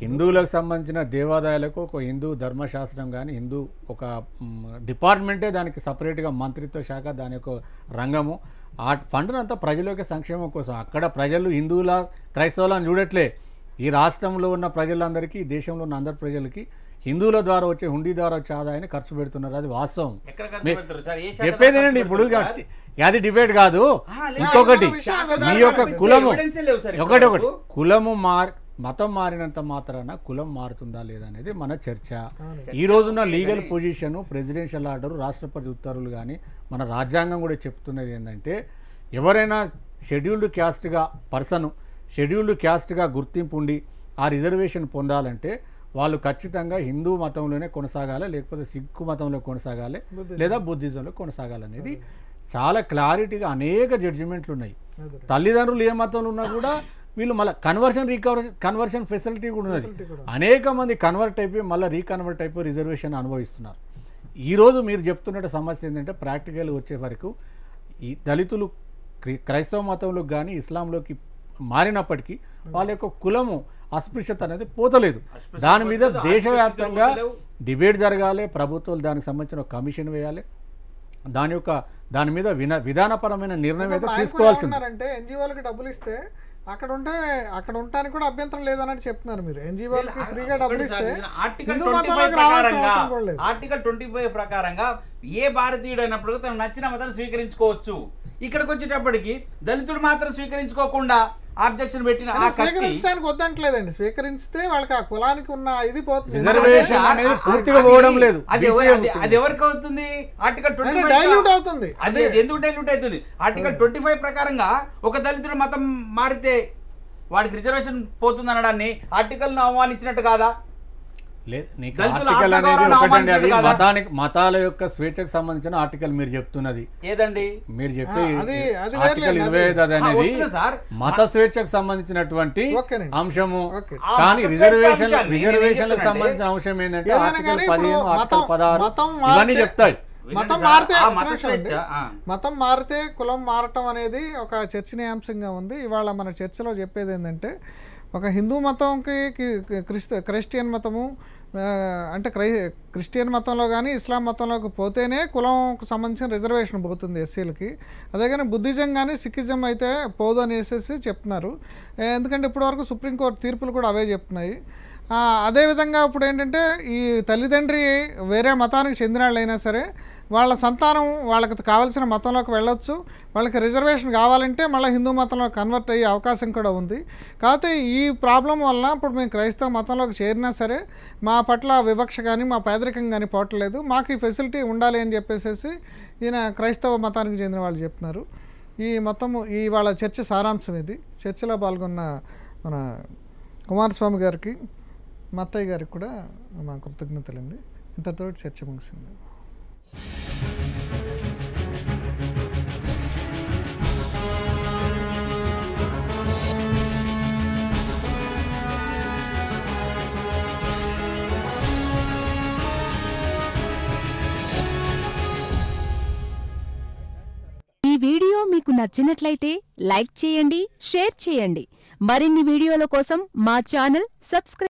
హిందువులకు సంబంధించిన దేవాదాయాలకు ఒక హిందూ ధర్మశాస్త్రం కానీ హిందూ ఒక మ్, డిపార్ట్మెంటే దానికి సపరేట్గా మంత్రిత్వ శాఖ దాని యొక్క రంగము ఆ ఫండ్ను అంతా ప్రజల యొక్క సంక్షేమం కోసం అక్కడ ప్రజలు హిందువుల క్రైస్తవులను చూడట్లే ఈ రాష్ట్రంలో ఉన్న ప్రజలందరికీ ఈ దేశంలో ఉన్న అందరి ప్రజలకి హిందువుల ద్వారా వచ్చే హుండీ ద్వారా వచ్చే ఆదాయాన్ని ఖర్చు పెడుతున్నారు అది వాస్తవం ఎక్కడ ఖర్చు మీ- పెడతారు సార్? ఏ శాఖ చెప్పేదేనండి ఖర్చు ఇప్పుడు పెడతారు సార్? అది డిబేట్ కాదు ఆహా, లేదు. ఇంకొకటి ఆ, విషయం అదే మీ దాని యొక్క గురించి కులము evidence ఏ లేవు సార్ ఇప్పుడు ఒకటి ఒకటి వరకు. కులము మార్ మతం మారినంత మాత్రాన కులం మారుతుందా లేదా అనేది మన చర్చ ఈ రోజున్న లీగల్ పొజిషన్ ప్రెసిడెన్షియల్ ఆర్డర్ రాష్ట్రపతి ఉత్తర్వులు కానీ మన రాజ్యాంగం కూడా చెప్తున్నది ఏంటంటే ఎవరైనా షెడ్యూల్డ్ క్యాస్ట్గా పర్సన్ షెడ్యూల్డ్ క్యాస్ట్గా గుర్తింపు ఉండి ఆ రిజర్వేషన్ పొందాలంటే వాళ్ళు ఖచ్చితంగా హిందూ మతంలోనే కొనసాగాలి లేకపోతే సిక్కు మతంలో కొనసాగాలి లేదా బుద్ధిజంలో కొనసాగాలనేది చాలా క్లారిటీగా అనేక జడ్జిమెంట్లు ఉన్నాయి అదే. తల్లిదండ్రులు ఏ మతంలో ఉన్నా కూడా వీళ్ళు మళ్ళీ కన్వర్షన్ రీకవర్ కన్వర్షన్ ఫెసిలిటీ కూడా ఉన్నది అనేక మంది కన్వర్ట్ అయిపోయి మళ్ళీ రీకన్వర్ట్ అయిపోయి రిజర్వేషన్ అనుభవిస్తున్నారు ఈరోజు మీరు చెప్తున్న సమస్య ఏంటంటే ప్రాక్టికల్ వచ్చే వరకు ఈ దళితులు క్రి- క్రైస్తవ మతంలోకి కానీ ఇస్లాంలోకి మారినప్పటికీ వాళ్ళ యొక్క కులము అస్పృశ్యత అనేది పోతలేదు దాని మీద పోతలేదు, దేశవ్యాప్తంగా ఆస్పృశ్యత పోతలేవు. డిబేట్ జరగాలి ప్రభుత్వాలు దానికి సంబంధించిన ఒక కమిషన్ వేయాలి దాని యొక్క దాని మీద విన విధానపరమైన నిర్ణయం అయితే ఆయన కూడా తీసుకోవాల్సింది ఏమన్నారంటే ఎన్జిఓలకి డబ్బులు ఇస్తే అక్కడ ఉంటే అక్కడ ఉండడానికి కూడా అభ్యంతరం లేదన్నట్టు చెప్తున్నారు మీరు ఎన్జిఓలకి ఫ్రీగా డబ్బులు ఒకటి సార్, ఇస్తే నేను ఆర్టికల్ హిందూ 25 మతంలోకి రావాల్సిన ప్రకారంగా అవసరం కూడా లేదు ఆర్టికల్ ట్వంటీ ఫైవ్ ప్రకారంగా ఏ భారతీయుడు అయినప్పుడు తను నచ్చిన మతాన్ని స్వీకరించుకోవచ్చు ఇక్కడికి వచ్చేటప్పటికి దళితుడు మాత్రం స్వీకరించుకోకుండా ఆబ్జెక్షన్ పెట్టిన ఆ కత్తి స్వీకరించడానికి వద్దంటలేదండి స్వీకరిస్తే వాళ్ళకి ఆ కులానికి ఉన్న ఇది పోతుంది రిజర్వేషన్ అది- అనేది అది- పూర్తిగా అది- పోవడం లేదు అది BCA ఎవ- అది- అవుతుంది. అది ఎవరికి అవుతుంది ఆర్టికల్ ట్వంటీ అంటే డైల్యూట్ అవుతుంది అది ఎందుకు డైల్యూట్ అవుతుంది ఆర్టికల్ ట్వంటీ ఫైవ్ ప్రకారంగా ఒక దళితుడు మతం మారితే వాడికి రిజర్వేషన్ పోతుంది అనడాన్ని ఆర్టికల్ ఆహ్వానించినట్టు కాదా లేదు నీకు దళితుల ఆర్టికల్ అనేది ఆత్మగౌరవాన్ని ఒకటండి అది అవమానించడు కదా? మతానికి మతాల యొక్క స్వేచ్ఛకు సంబంధించిన ఆర్టికల్ మీరు చెప్తున్నది ఏదండి మీరు చెప్పే ఆ, అది- అది ఆర్టికల్ వేర్లేండి, ఇరవై ఐదు అది ఆ, అనేది వస్తుంది సార్. మత స్వేచ్ఛకు సంబంధించినటువంటి ఓకేనండి. అంశము ఓకే. ఆ కానీ మత రిజర్వేషన్ స్వేచ్ఛ అంశాన్ని రిజర్వేషన్లకు నేను సంబంధించిన అంశం ఏంటంటే ఏదైనా ఆర్టికల్ కానీ ఇప్పుడు పదిహేను ఆర్టికల్ మతం- పదహారు మతం ఇవన్నీ మారితే- చెప్తాయి మతం వినండి మారితే సార్, ఆ ఒక్క మత నిమిషం అండి. స్వేచ్ఛ, ఆ. మతం మారితే కులం మారటం అనేది ఒక చర్చనీయాంశంగా ఉంది ఇవాళ మన చర్చలో చెప్పేది ఏంటంటే ఒక హిందూ మతంకి కి- క్రిస్త క్రిస్టియన్ మతము ఆ, అంటే క్రై క్రిస్టియన్ మతంలో కానీ ఇస్లాం మతంలోకి పోతేనే కులంకు సంబంధించిన రిజర్వేషన్ పోతుంది ఎస్సీలకి అదే కానీ బుద్ధిజం కానీ సిక్కిజం అయితే పోదు అనేసి చెప్తున్నారు ఏ, ఎందుకంటే ఇప్పటివరకు సుప్రీంకోర్టు తీర్పులు కూడా అవే చెప్తున్నాయి ఆ, అదేవిధంగా ఇప్పుడు ఏంటంటే ఈ తల్లిదండ్రి వేరే మతానికి చెందిన వాళ్ళైనా సరే వాళ్ళ సంతానం వాళ్ళకి కావాల్సిన మతంలోకి వెళ్ళొచ్చు వాళ్ళకి రిజర్వేషన్ కావాలంటే మళ్ళీ హిందూ మతంలో కన్వర్ట్ అయ్యే అవకాశం కూడా ఉంది కాకపోతే ఈ ప్రాబ్లం వల్ల ఇప్పుడు మేము క్రైస్తవ మతంలోకి చేరినా సరే మా పట్ల వివక్ష కానీ మా పేదరికం కానీ పోవట్లేదు మాకు ఈ ఫెసిలిటీ ఉండాలి అని చెప్పేసి ఈయన క్రైస్తవ మతానికి చెందిన వాళ్ళు చెప్తున్నారు ఈ మొత్తము ఈ వాళ్ళ చర్చ సారాంశం ఇది చర్చలో పాల్గొన్న మన కుమారస్వామి గారికి మా అత్తయ్య గారికి కూడా మా కృతజ్ఞతలండి ఇంతతో చర్చ ముగిసింది ఈ వీడియో మీకు నచ్చినట్లయితే లైక్ చేయండి షేర్ చేయండి మరిన్ని వీడియోల కోసం మా ఛానల్ సబ్స్క్రైబ్